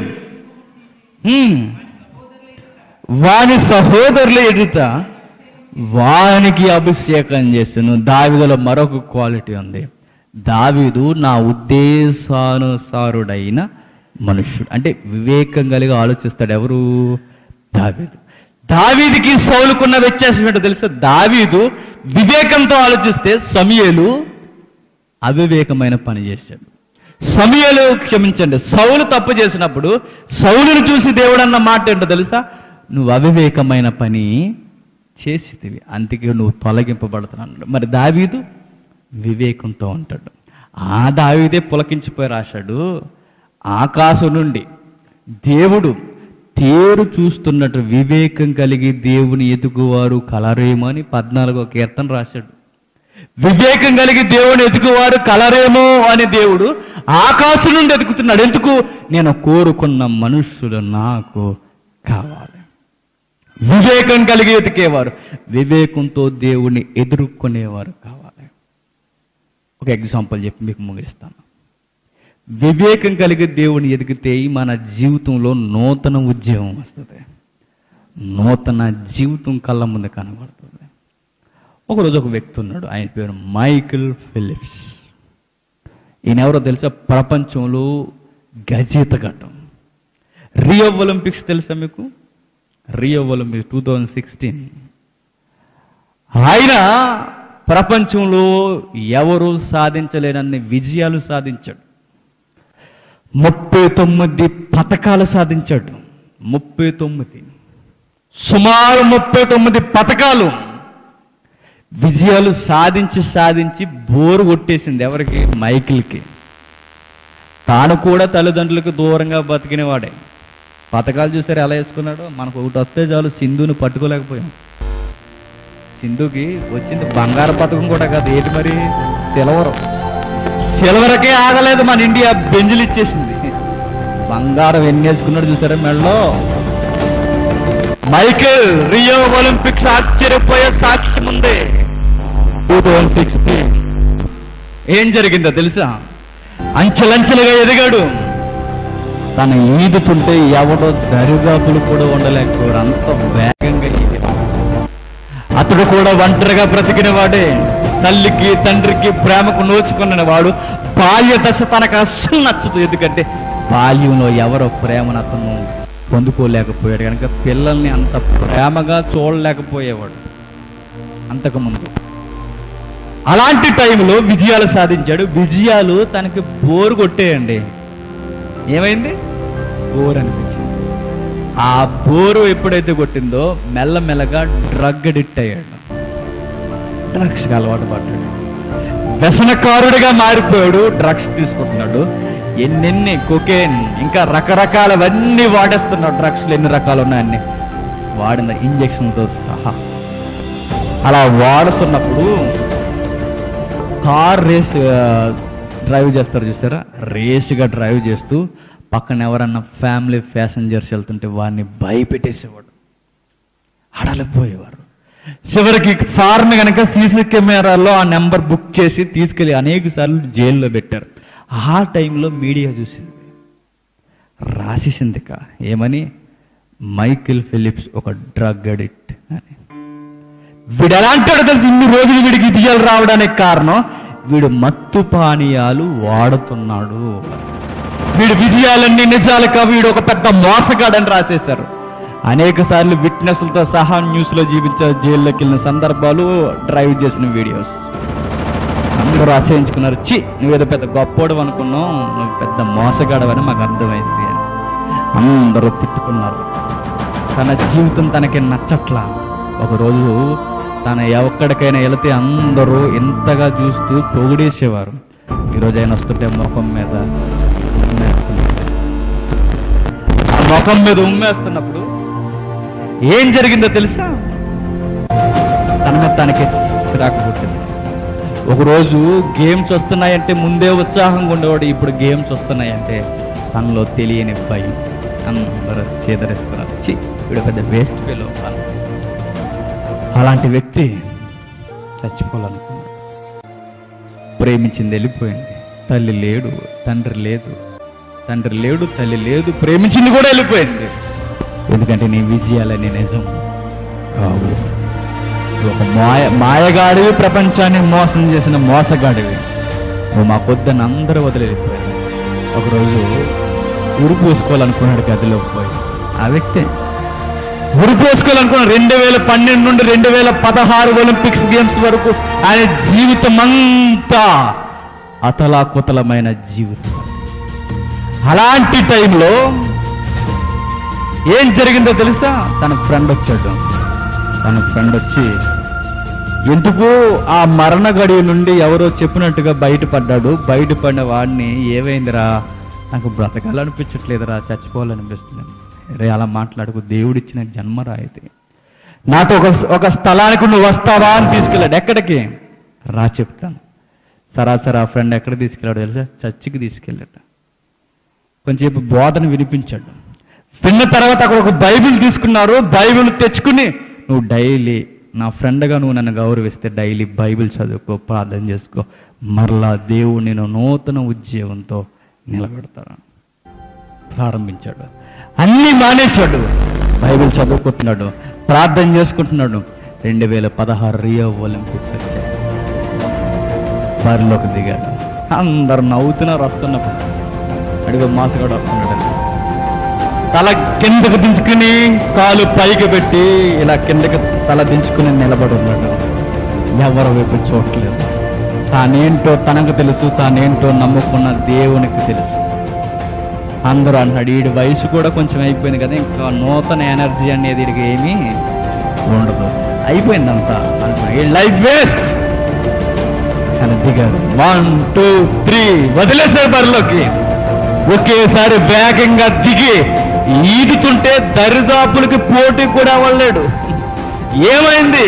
వాని సహోదరుల ఎదుట వానికి అభిషేకం చేస్తును దావిదలో మరొక క్వాలిటీ ఉంది దావీదు నా ఉద్దేశానుసారుడైన మనుష్యుడు అంటే వివేకం కలిగి ఆలోచిస్తాడు ఎవరు దావీదు దావీదికి సౌలుకున్న వ్యత్యాసం ఏంటో తెలుసా దావీదు వివేకంతో ఆలోచిస్తే సమయలు అవివేకమైన పని చేశాడు సమయలు క్షమించండి సౌలు తప్పు చేసినప్పుడు సౌలును చూసి దేవుడు అన్న మాట ఏంటో తెలుసా నువ్వు అవివేకమైన పని చేసితివి అందుకే నువ్వు తొలగింపబడుతున్నాడు మరి దావీదు వివేకంతో ఉంటాడు ఆ దావీదే పులకించిపోయి రాశాడు ఆకాశం నుండి దేవుడు తేరు చూస్తున్నట్టు వివేకం కలిగి దేవుని ఎదుగువారు కలరేమో అని పద్నాలుగో కీర్తన రాశాడు వివేకం కలిగి దేవుని ఎదుగువారు కలరేమో అని దేవుడు ఆకాశం నుండి ఎదుగుతున్నాడు ఎందుకు నేను కోరుకున్న మనుష్యులు నాకు కావాలి వివేకం కలిగి ఎతికేవారు వివేకంతో దేవుని ఎదుర్కొనేవారు కావాలి ఒక ఎగ్జాంపుల్ చెప్పి మీకు ముగిస్తాను వివేకం కలిగి దేవుని ఎదిగితే మన జీవితంలో నూతన ఉద్యోగం వస్తుంది నూతన జీవితం కళ్ళ ముందు కనబడుతుంది ఒకరోజు ఒక వ్యక్తి ఉన్నాడు ఆయన పేరు మైకిల్ ఫిలిప్స్ ఈయన ఎవరో తెలుసా ప్రపంచంలో గజీత ఘట్టం రియో ఒలింపిక్స్ తెలుసా మీకు Rio Olympics two thousand sixteen ఆయన ప్రపంచంలో ఎవరు సాధించలేనన్ని విజయాలు సాధించాడు ముప్పై తొమ్మిది పథకాలు సాధించాడు ముప్పై తొమ్మిది సుమారు ముప్పై తొమ్మిది పథకాలు విజయాలు సాధించి సాధించి బోరు కొట్టేసింది ఎవరికి మైకిల్కి తాను కూడా తల్లిదండ్రులకు దూరంగా బతికినవాడే పథకాలు చూసారు ఎలా వేసుకున్నాడో మనకు ఒకటి వస్తే చాలు సింధుని పట్టుకోలేకపోయాం సింధుకి వచ్చింది బంగారు పథకం కూడా కాదు ఏంటి మరి సిల్వర్ సిల్వర్కే ఆగలేదు మన ఇండియా బెంజులు ఇచ్చేసింది బంగారం ఎన్ని వేసుకున్నాడు చూసారా మెడలో మైకేల్ రియో ఒలింపిక్స్ ఆశ్చర్యపోయే సాక్ష్యం ఉంది టూ థౌజండ్ సిక్స్టీన్ ఏం జరిగిందో తెలుసా అంచెలంచెలుగా ఎదిగాడు తన ఈదుతుంటే ఎవడో దరిదాపులు కూడా ఉండలేకపోయాడు అంత వేగంగా ఈదాడు. అతడు కూడా ఒంటరిగా బ్రతికిన వాడే తల్లికి తండ్రికి ప్రేమకు నోచుకున్న వాడు బాల్య దశ తనకు అస్సలు నచ్చదు ఎందుకంటే బాల్యంలో ఎవరో ప్రేమను అతను పొందుకోలేకపోయాడు కనుక పిల్లల్ని అంత ప్రేమగా చూడలేకపోయేవాడు అంతకుముందు అలాంటి టైంలో విజయాలు సాధించాడు విజయాలు తనకి బోరు కొట్టేయండి ఏమైంది బోర్ అనిపించింది ఆ బోరు ఎప్పుడైతే కొట్టిందో మెల్లమెల్లగా డ్రగ్ అడిక్ట్ అయ్యాడు డ్రగ్స్కి అలవాటు పడ్డాడు వ్యసనకారుడిగా మారిపోయాడు డ్రగ్స్ తీసుకుంటున్నాడు ఎన్నెన్ని కొకేన్ ఇంకా రకరకాలవన్నీ వాడేస్తున్నాడు డ్రగ్స్లు ఎన్ని రకాలు ఉన్నాయన్ని వాడిన ఇంజక్షన్తో సహా అలా వాడుతున్నప్పుడు కార్ రేస్ ఆ, డ్రైవ్ చేస్తారు చూసారా రేస్గా డ్రైవ్ చేస్తూ పక్కన ఎవరన్నా ఫ్యామిలీ ప్యాసింజర్స్ వెళ్తుంటే వాడిని భయపెట్టేసేవాడు అడలిపోయేవారు చివరికి ఫారెన్ కనుక సీసీ కెమెరాలో ఆ నెంబర్ బుక్ చేసి తీసుకెళ్లి అనేక సార్లు జైల్లో పెట్టారు ఆ టైంలో మీడియా చూసింది రాసేసింది కా ఏమని మైకిల్ ఫిలిప్స్ ఒక డ్రగ్ అడిక్ట్ అని వీడు ఎలా అంటాడో తెలిసి ఇన్ని రోజులు వీడికి విజయాలు రావడానికి కారణం వీడు మత్తు పానీయాలు వాడుతున్నాడు వీడు విజయాలన్నీ నిజాలు కా వీడు ఒక పెద్ద మోసగాడని రాసేశారు అనేక సార్లు విట్నెస్లతో సహా న్యూస్ లో జీవించారు జైల్లోకి వెళ్ళిన సందర్భాలు డ్రైవ్ చేసిన వీడియోస్ అందరూ ఆశ్రయించుకున్నారు చి నువ్వేదో పెద్ద గొప్పోడు అనుకున్నావు నువ్వు పెద్ద మోసగాడవని మాకు అర్థమైంది అని అందరూ తిట్టుకున్నారు తన జీవితం తనకి నచ్చట్లా ఒకరోజు తన ఎక్కడికైనా వెళితే అందరూ ఎంతగా చూస్తూ పొగిడేసేవారు ఈరోజు ఆయన వస్తుంటే ముఖం మీద ఉమ్మేస్తున్నారు. ఆ ముఖం మీద ఉమ్మేస్తున్నప్పుడు ఏం జరిగిందో తెలుసా తన మీద తనకి చిరాకు పుట్టింది ఒకరోజు గేమ్స్ వస్తున్నాయంటే ముందే ఉత్సాహంగా ఉండేవాడు ఇప్పుడు గేమ్స్ వస్తున్నాయంటే తనలో తెలియని భయం అందరూ చేదరిస్తున్నారు చి వీడు పెద్ద వేస్ట్ ఫెలో అలాంటి వ్యక్తి చచ్చిపోవాలనుకున్నాడు ప్రేమించింది వెళ్ళిపోయింది తల్లి లేడు తండ్రి లేదు తండ్రి లేడు తల్లి లేదు ప్రేమించింది కూడా వెళ్ళిపోయింది ఎందుకంటే నీ విజయాలని నిజం కావు నువ్వు ఒక మాయ మాయగాడివి ప్రపంచాన్ని మోసం చేసిన మోసగాడివి నువ్వు మా పొద్దున్న అందరూ వదిలేకపోయారు ఒకరోజు ఉరి పోసుకోవాలనుకున్నాడు గదిలోకి పోయి ఆ వ్యక్తి ఉరి పోసుకోవాలనుకున్నాడు రెండు వేల పన్నెండు నుండి రెండు వేల పదహారు ఒలింపిక్స్ గేమ్స్ వరకు ఆయన జీవితం అంతా అతలాకుతలమైన జీవితం అలాంటి టైంలో ఏం జరిగిందో తెలుసా తన ఫ్రెండ్ వచ్చాడు తన ఫ్రెండ్ వచ్చి ఎందుకు ఆ మరణ గడియ నుండి ఎవరో చెప్పినట్టుగా బయటపడ్డాడు బయటపడిన వాడిని ఏమైందిరా నాకు బ్రతకాలనిపించట్లేదురా చచ్చిపోవాలనిపిస్తుంది రే అలా మాట్లాడుకు దేవుడిచ్చిన జన్మరా అయితే నాతో ఒక ఒక స్థలానికి నువ్వు వస్తావా అని తీసుకెళ్ళాడు ఎక్కడికి రా చెప్తాను సరాసరి ఆ ఫ్రెండ్ ఎక్కడ తీసుకెళ్ళాడు తెలుసా చర్చికి తీసుకెళ్ళాడు కొంచెంసేపు బోధన వినిపించాడు విన్న తర్వాత అక్కడ ఒక బైబిల్ తీసుకున్నారు బైబిల్ తెచ్చుకుని నువ్వు డైలీ నా ఫ్రెండ్గా నువ్వు నన్ను గౌరవిస్తే డైలీ బైబిల్ చదువుకో ప్రార్థన చేసుకో మరలా దేవుడు నేను నూతన ఉద్యోగంతో నిలబెడతాడు ప్రారంభించాడు అన్నీ మానేశాడు బైబిల్ చదువుకుంటున్నాడు ప్రార్థన చేసుకుంటున్నాడు రెండు వేల పదహారు రియో ఒలింపిక్స్ వచ్చాయి బరిలోకి దిగాడు అందరు నవ్వుతున్నారు వస్తున్నప్పుడు అడుగు మాసగాడు వస్తున్నాడు తల కిందకు దించుకుని కాలు పైకి పెట్టి ఇలా కిందకి తల దించుకుని నిలబడి ఉన్నాడు ఎవరి వైపు చూడలేదు తానేంటో తనకు తెలుసు తానేంటో నమ్ముకున్న దేవునికి తెలుసు అందరూ అన్నాడు వీడి వయసు కూడా కొంచెం అయిపోయింది కదా ఇంకా నూతన ఎనర్జీ అనేది వీడికి ఏమీ ఉండదు అయిపోయింది అంతా ఈ లైఫ్ వేస్ట్ కానీ దిగారు వన్ టూ త్రీ వదిలేశారు బరిలోకి ఒకేసారి వేగంగా దిగి ఈదుతుంటే దరిదాపులకి పోటీ కూడా అవ్వలేడు ఏమైంది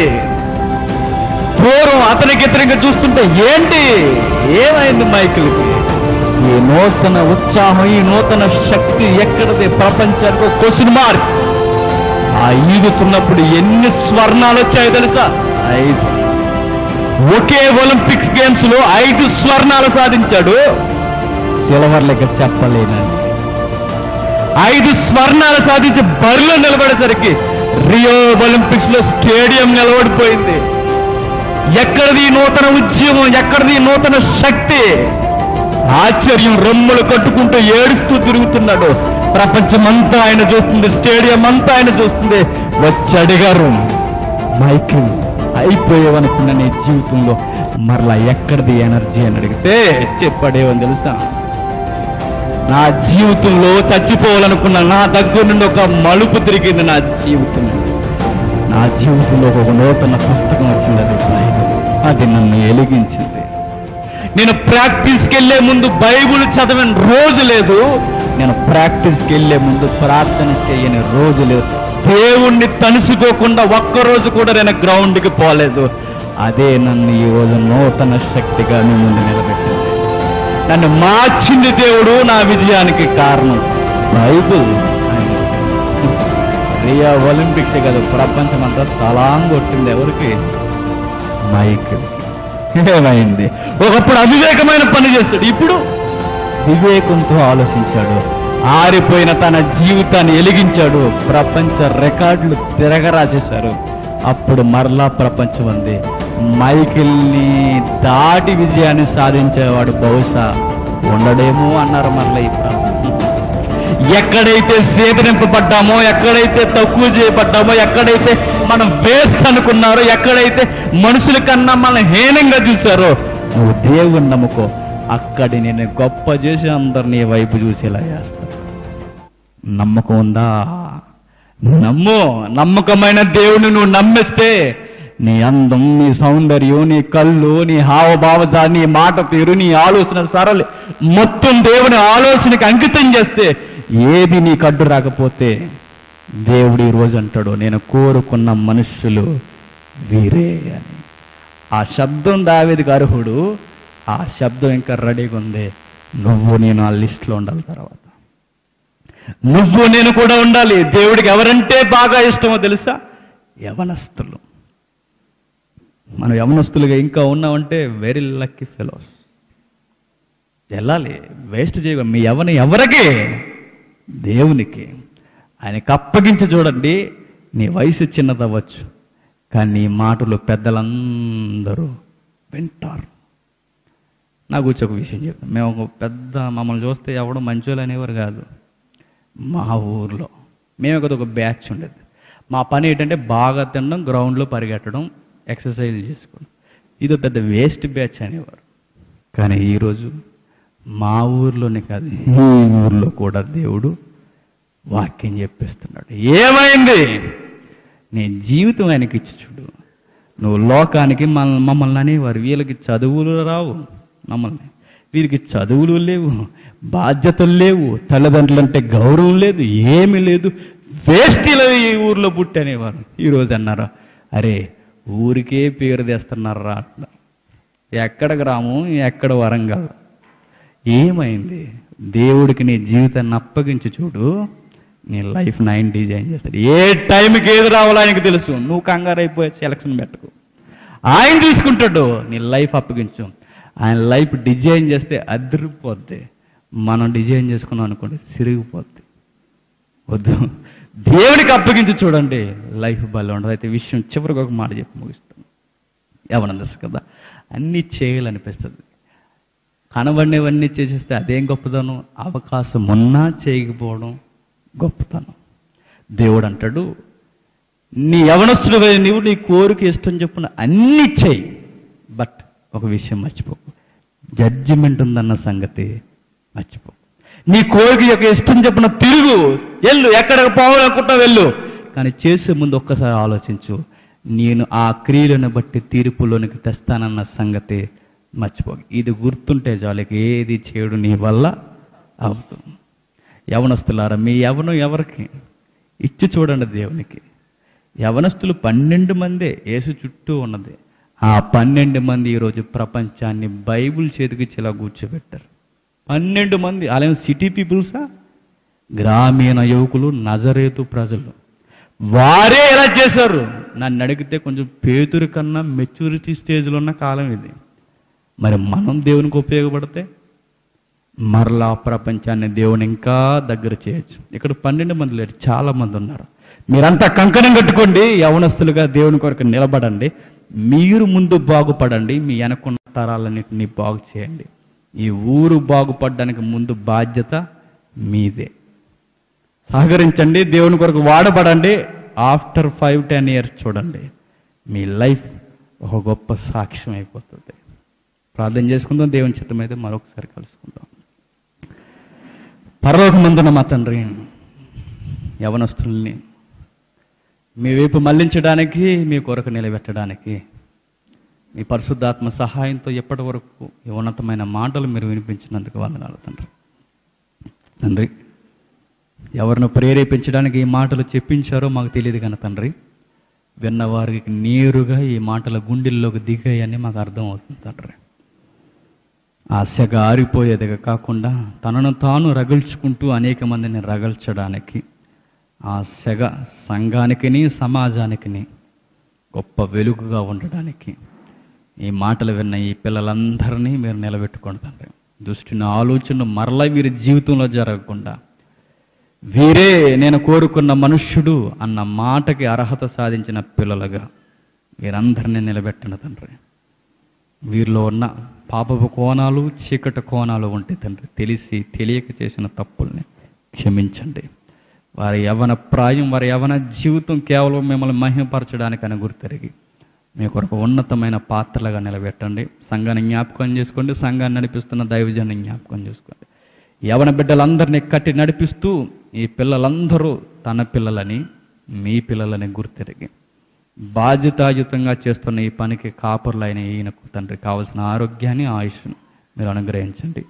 దూరం అతనికి ఇతనికి చూస్తుంటే ఏంటి ఏమైంది మైకిల్కి ఈ నూతన ఉత్సాహం ఈ నూతన శక్తి ఎక్కడిది ప్రపంచానికి క్వశ్చన్ మార్క్ ఆ ఈదుతున్నప్పుడు ఎన్ని స్వర్ణాలు వచ్చాయో తెలుసా ఐదు ఒకే ఒలింపిక్స్ గేమ్స్ లో ఐదు స్వర్ణాలు సాధించాడు సిల్వర్ లెక్క చెప్పలేనని ఐదు స్వర్ణాలు సాధించి బరిలో నిలబడేసరికి రియో ఒలింపిక్స్ లో స్టేడియం నిలబడిపోయింది ఎక్కడిది ఈ నూతన ఉద్యమం ఎక్కడిది ఈ నూతన శక్తి ఆశ్చర్యం రొమ్ములు కట్టుకుంటూ ఏడుస్తూ తిరుగుతున్నాడు ప్రపంచమంతా ఆయన చూస్తుంది స్టేడియం అంతా ఆయన చూస్తుంది వచ్చి అడిగారు మైకిల్ అయిపోయేవనుకున్న నీ జీవితంలో మరలా ఎక్కడిది ఎనర్జీ అని అడిగితే చెప్పాడేవని తెలుసా నా జీవితంలో చచ్చిపోవాలనుకున్న నా దగ్గర నుండి ఒక మలుపు తిరిగింది నా జీవితం నా జీవితంలో ఒక నూతన పుస్తకం వచ్చింది అది బైబిల్ అది నన్ను ఎలిగించింది నేను ప్రాక్టీస్కి వెళ్ళే ముందు బైబిల్ చదివిన రోజు లేదు నేను ప్రాక్టీస్కి వెళ్ళే ముందు ప్రార్థన చేయని రోజు లేదు దేవుణ్ణి తలుసుకోకుండా ఒక్కరోజు కూడా నేను గ్రౌండ్కి పోలేదు అదే నన్ను ఈ రోజు నూతన శక్తిగా నీ ముందు నిలబెట్టింది నన్ను మార్చింది దేవుడు నా విజయానికి కారణం బైబుల్ అని. రియా ఒలింపిక్స్ కదా ప్రపంచం అంతా సలాం కొట్టింది ఎవరికి మైకిల్కి ఏమైంది ఒకప్పుడు అవివేకమైన పని చేస్తాడు ఇప్పుడు వివేకంతో ఆలోచించాడు ఆరిపోయిన తన జీవితాన్ని ఎలిగించాడు ప్రపంచ రికార్డులు తిరగరాసేశారు అప్పుడు మరలా ప్రపంచం ఉంది మైకిల్ని దాటి విజయాన్ని సాధించేవాడు బహుశా ఉండడేమో అన్నారు మరలా ఈ ప్రశ్న ఎక్కడైతే సేదరింపబడ్డామో ఎక్కడైతే తక్కువ చేయబడ్డామో ఎక్కడైతే మనం వేస్ట్ అనుకున్నారో ఎక్కడైతే మనుషుల కన్నా మనం హీనంగా చూసారో నువ్వు దేవుని నమ్ముకో అక్కడి నేను గొప్ప చేసి అందరినీ వైపు చూసేలా చేస్తా నమ్మకం ఉందా నమ్ము నమ్మకమైన దేవుని నువ్వు నమ్మిస్తే నీ అందం నీ సౌందర్యం నీ కళ్ళు నీ హావభావజా నీ మాట తీరు నీ ఆలోచన సరళి మొత్తం దేవుని ఆలోచనకి అంకితం చేస్తే ఏది నీకు అడ్డు రాకపోతే దేవుడు ఈ రోజు అంటాడు నేను కోరుకున్న మనుష్యులు వీరే అని ఆ శబ్దం దావేదికి అర్హుడు ఆ శబ్దం ఇంకా రెడీగా ఉంది నువ్వు నేను ఆ లిస్ట్లో ఉండాలి తర్వాత నువ్వు నేను కూడా ఉండాలి దేవుడికి ఎవరంటే బాగా ఇష్టమో తెలుసా యవనస్తులు మనం యవనస్తులుగా ఇంకా ఉన్నామంటే వెరీ లక్కీ ఫెలోస్ వెళ్ళాలి వేస్ట్ చేయ మీ ఎవని ఎవరికి దేవునికి ఆయనకి అప్పగించి చూడండి నీ వయసు చిన్నదవ్వచ్చు కానీ నీ మాటలు పెద్దలందరూ వింటారు నా గురించి ఒక విషయం చెప్తాను మేము ఒక పెద్ద మమ్మల్ని చూస్తే ఎవడు మంచోళ్ళు అనేవారు కాదు మా ఊర్లో మేము కదా ఒక బ్యాచ్ ఉండేది మా పని ఏంటంటే బాగా తినడం గ్రౌండ్లో పరిగెట్టడం ఎక్సర్సైజ్ చేసుకోవడం ఇది పెద్ద వేస్ట్ బ్యాచ్ అనేవారు కానీ ఈరోజు మా ఊర్లోనే కాదు ఈ ఊర్లో కూడా దేవుడు వాక్యం చెప్పేస్తున్నాడు ఏమైంది నీ జీవితం ఆయనకి ఇచ్చి చూడు నువ్వు లోకానికి మన మమ్మల్ని అనేవారు వీళ్ళకి చదువులు రావు మమ్మల్ని వీరికి చదువులు లేవు బాధ్యతలు లేవు తల్లిదండ్రులు అంటే గౌరవం లేదు ఏమీ లేదు వేస్టీలో ఈ ఊర్లో పుట్టి అనేవారు ఈరోజు అన్నారు అరే ఊరికే పేరు తెస్తున్నారా అంటున్నారు ఎక్కడ గ్రామం ఎక్కడ వరంగల్ ఏమైంది దేవుడికి నీ జీవితాన్ని అప్పగించి చూడు నీ లైఫ్ నైన్ డిజైన్ చేస్తాడు ఏ టైంకి ఏది రావాలో ఆయనకు తెలుసు నువ్వు కంగారు అయిపోయి సెలక్షన్ పెట్టకు ఆయన చూసుకుంటాడు నీ లైఫ్ అప్పగించు ఆయన లైఫ్ డిజైన్ చేస్తే అదిరిపోద్ది మనం డిజైన్ చేసుకున్నాం అనుకోండి సిరిగిపోద్ది వద్దు దేవుడికి అప్పగించి చూడండి లైఫ్ భలే ఉండదు అయితే విషయం చివరికి ఒక మాట చెప్పి ముగిస్తాను ఏమన్నా కదా అన్నీ చేయాలనిపిస్తుంది కనబడినవన్నీ చేసేస్తే అదేం గొప్పతనం అవకాశం ఉన్నా చేయకపోవడం గొప్పతనం దేవుడు అంటాడు నీ యవనస్తుడు నీవు నీ కోరిక ఇష్టం చెప్పున అన్ని చేయి బట్ ఒక విషయం మర్చిపోకు జడ్జిమెంట్ ఉందన్న సంగతి మర్చిపో నీ కోరిక యొక్క ఇష్టం చెప్పిన తిరుగు వెళ్ళు ఎక్కడికి పోవాలనుకుంటా వెళ్ళు కానీ చేసే ముందు ఒక్కసారి ఆలోచించు నేను ఆ క్రియలను బట్టి తీర్పులోనికి తెస్తానన్న సంగతి మర్చిపో ఇది గుర్తుంటే చాలు ఇక ఏది చేయడు నీ వల్ల అవుతుంది యవనస్తులారా మీ యవనం ఎవరికి ఇచ్చి చూడండి దేవునికి యవనస్తులు పన్నెండు మందే యేసు చుట్టూ ఉన్నది ఆ పన్నెండు మంది ఈరోజు ప్రపంచాన్ని బైబిల్ చేతికి ఇలా కూర్చోబెట్టారు పన్నెండు మంది అలాగే సిటీ పీపుల్సా గ్రామీణ యువకులు నజరేతు ప్రజలు వారే ఎలా చేశారు నన్ను అడిగితే కొంచెం పేతురు కన్నా మెచ్యూరిటీ స్టేజ్లో ఉన్న కాలం ఇది మరి మనం దేవునికి ఉపయోగపడితే మరలా ప్రపంచాన్ని దేవుని ఇంకా దగ్గర చేయొచ్చు ఇక్కడ పన్నెండు మంది లేరు చాలా మంది ఉన్నారు మీరంతా కంకణం కట్టుకోండి యవనస్తులుగా దేవుని కొరకు నిలబడండి మీరు ముందు బాగుపడండి మీ వెనకున్న తరాలన్నింటినీ బాగు చేయండి ఈ ఊరు బాగుపడడానికి ముందు బాధ్యత మీదే సహకరించండి దేవుని కొరకు వాడబడండి ఆఫ్టర్ ఫైవ్ టెన్ ఇయర్స్ చూడండి మీ లైఫ్ ఒక గొప్ప సాక్ష్యం అయిపోతుంది ప్రార్థన చేసుకుందాం దేవుని చిత్తమైతే మరొకసారి కలుసుకుందాం పరలోకమందున మా తండ్రి యవనస్తుల్ని మీ వైపు మళ్లించడానికి మీ కొరకు నిలబెట్టడానికి మీ పరిశుద్ధాత్మ సహాయంతో ఎప్పటి వరకు ఈ ఉన్నతమైన మాటలు మీరు వినిపించినందుకు వందనాలు తండ్రి తండ్రి ఎవరిని ప్రేరేపించడానికి ఈ మాటలు చెప్పించారో మాకు తెలియదు కానీ తండ్రి విన్నవారికి నేరుగా ఈ మాటల గుండెల్లోకి దిగాయని మాకు అర్థం అవుతుంది తండ్రి ఆశగా ఆరిపోయేదిగా కాకుండా తనను తాను రగల్చుకుంటూ అనేక మందిని రగల్చడానికి ఆ సెగ సంఘానికిని సమాజానికిని గొప్ప వెలుగుగా ఉండడానికి ఈ మాటలు విన్న ఈ పిల్లలందరినీ మీరు నిలబెట్టుకోండి తండ్రి దుష్టిన ఆలోచన మరలా వీరి జీవితంలో జరగకుండా వీరే నేను కోరుకున్న మనుష్యుడు అన్న మాటకి అర్హత సాధించిన పిల్లలుగా వీరందరినీ నిలబెట్టండి తండ్రి వీరిలో ఉన్న పాపపు కోణాలు చీకటి కోణాలు ఉంటే తండ్రి తెలిసి తెలియక చేసిన తప్పుల్ని క్షమించండి వారి యవన ప్రాయం వారి యవన జీవితం కేవలం మిమ్మల్ని మహిమపరచడానికని గుర్తెరిగి మీ కొరకు ఉన్నతమైన పాత్రలుగా నిలబెట్టండి సంఘాన్ని జ్ఞాపకం చేసుకోండి సంఘాన్ని నడిపిస్తున్న దైవజాన్ని జ్ఞాపకం చేసుకోండి యవన బిడ్డలందరినీ కట్టి నడిపిస్తూ ఈ పిల్లలందరూ తన పిల్లలని మీ పిల్లలని గుర్తెరిగి బాధ్యతాయుతంగా చేస్తున్న ఈ పనికి కాపర్లైన ఈయనకు తండ్రి కావలసిన ఆరోగ్యాన్ని ఆయుష్ను మీరు అనుగ్రహించండి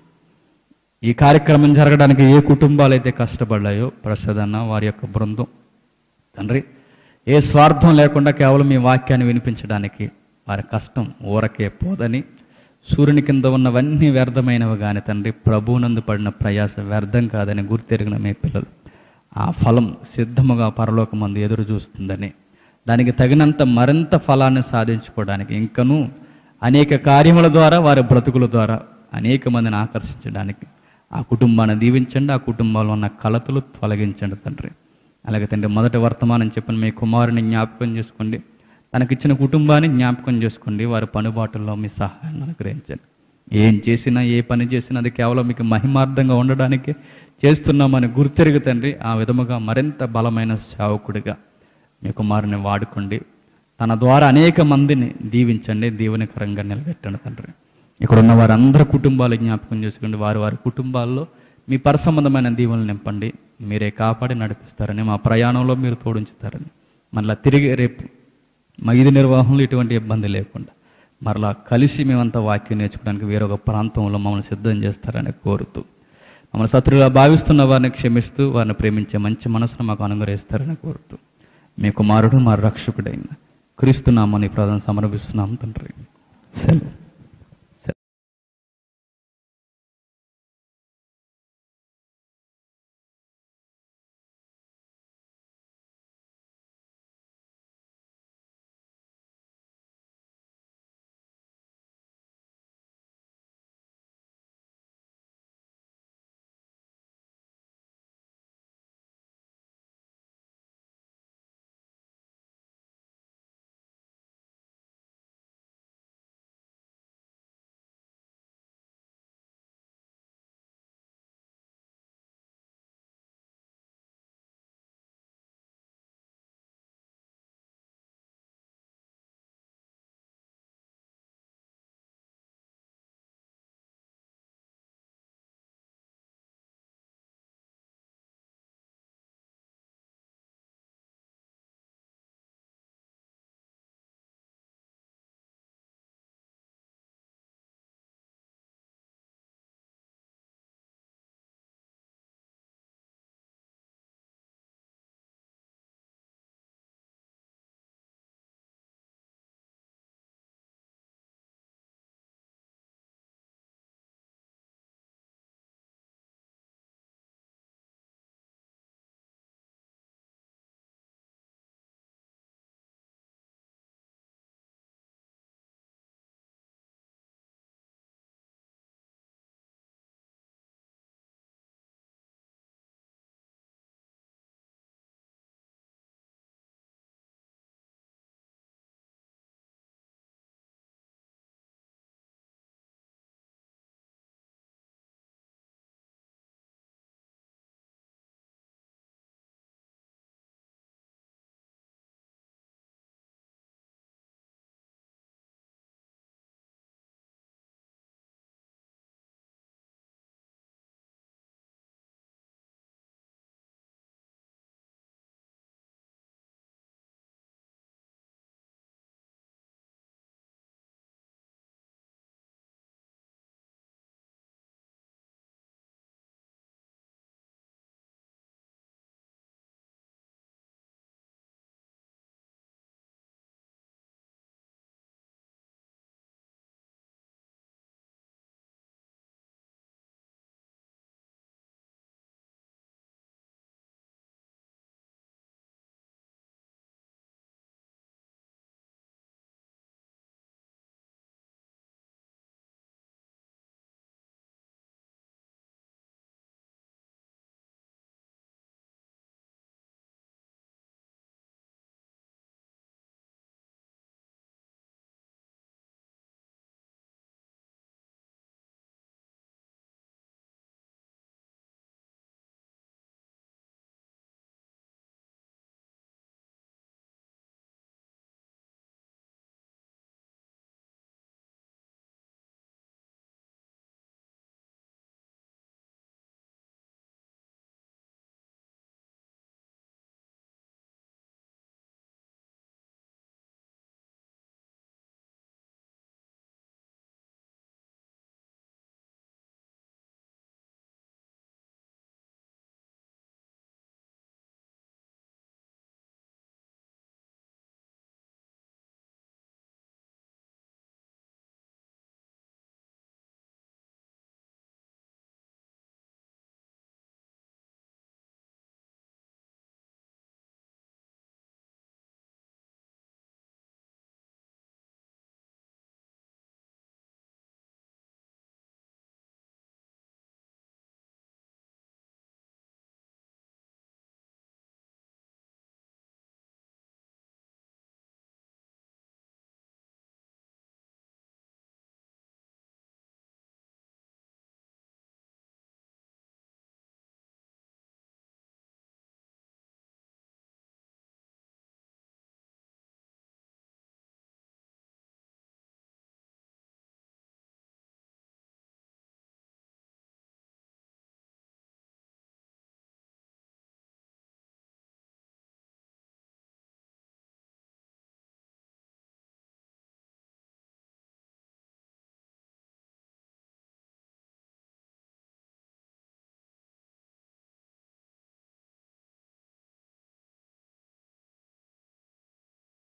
ఈ కార్యక్రమం జరగడానికి ఏ కుటుంబాలు అయితే కష్టపడ్డాయో ప్రసాదన్న వారి యొక్క బృందం తండ్రి ఏ స్వార్థం లేకుండా కేవలం మీ వాక్యాన్ని వినిపించడానికి వారి కష్టం ఊరకే పోదని సూర్యుని కింద ఉన్నవన్నీ వ్యర్థమైనవి కానీ తండ్రి ప్రభువునందు పడిన ప్రయాస వ్యర్థం కాదని గుర్తెరిగిన మీ పిల్లలు ఆ ఫలం సిద్ధముగా పరలోకమందు ఎదురు చూస్తుందని దానికి తగినంత మరింత ఫలాన్ని సాధించుకోవడానికి ఇంకనూ అనేక కార్యముల ద్వారా వారి బ్రతుకుల ద్వారా అనేక మందిని ఆకర్షించడానికి ఆ కుటుంబాన్ని దీవించండి ఆ కుటుంబంలో ఉన్న కలతలు తొలగించండి తండ్రి అలాగే తండ్రి మొదటి వర్తమానం చెప్పిన మీ కుమారుని జ్ఞాపకం చేసుకోండి తనకిచ్చిన కుటుంబాన్ని జ్ఞాపకం చేసుకోండి వారి పనుబాటుల్లో మీ సహాయాన్ని అనుగ్రహించండి ఏం చేసినా ఏ పని చేసినా అది కేవలం మీకు మహిమార్థంగా ఉండడానికి చేస్తున్నామని గుర్తెరుగు తండ్రి ఆ విధముగా మరింత బలమైన సేవకుడిగా మీ కుమారుని వాడుకోండి తన ద్వారా అనేక మందిని దీవించండి దీవెనకరంగా నిలబెట్టండి తండ్రి ఇక్కడ ఉన్న వారందరి కుటుంబాలు జ్ఞాపకం చేసుకోండి వారి వారి కుటుంబాల్లో మీ పరసంబంధమైన దీవెనలు నింపండి మీరే కాపాడి నడిపిస్తారని మా ప్రయాణంలో మీరు తోడించుతారని మళ్ళీ తిరిగి రేపు మా ఇది నిర్వాహంలో ఎటువంటి ఇబ్బంది లేకుండా మరలా కలిసి మేమంతా వాక్యం నేర్చుకోవడానికి వేరొక ప్రాంతంలో మమ్మల్ని సిద్ధం చేస్తారని కోరుతూ మమ్మల్ని శత్రువుగా భావిస్తున్న వారిని క్షమిస్తూ వారిని ప్రేమించే మంచి మనసును మాకు అనుగ్రహిస్తారని కోరుతూ మీ కుమారుడు మా రక్షకుడైన క్రీస్తున్నామని ప్రధాన సమర్పిస్తున్నాం తండ్రి సెలవు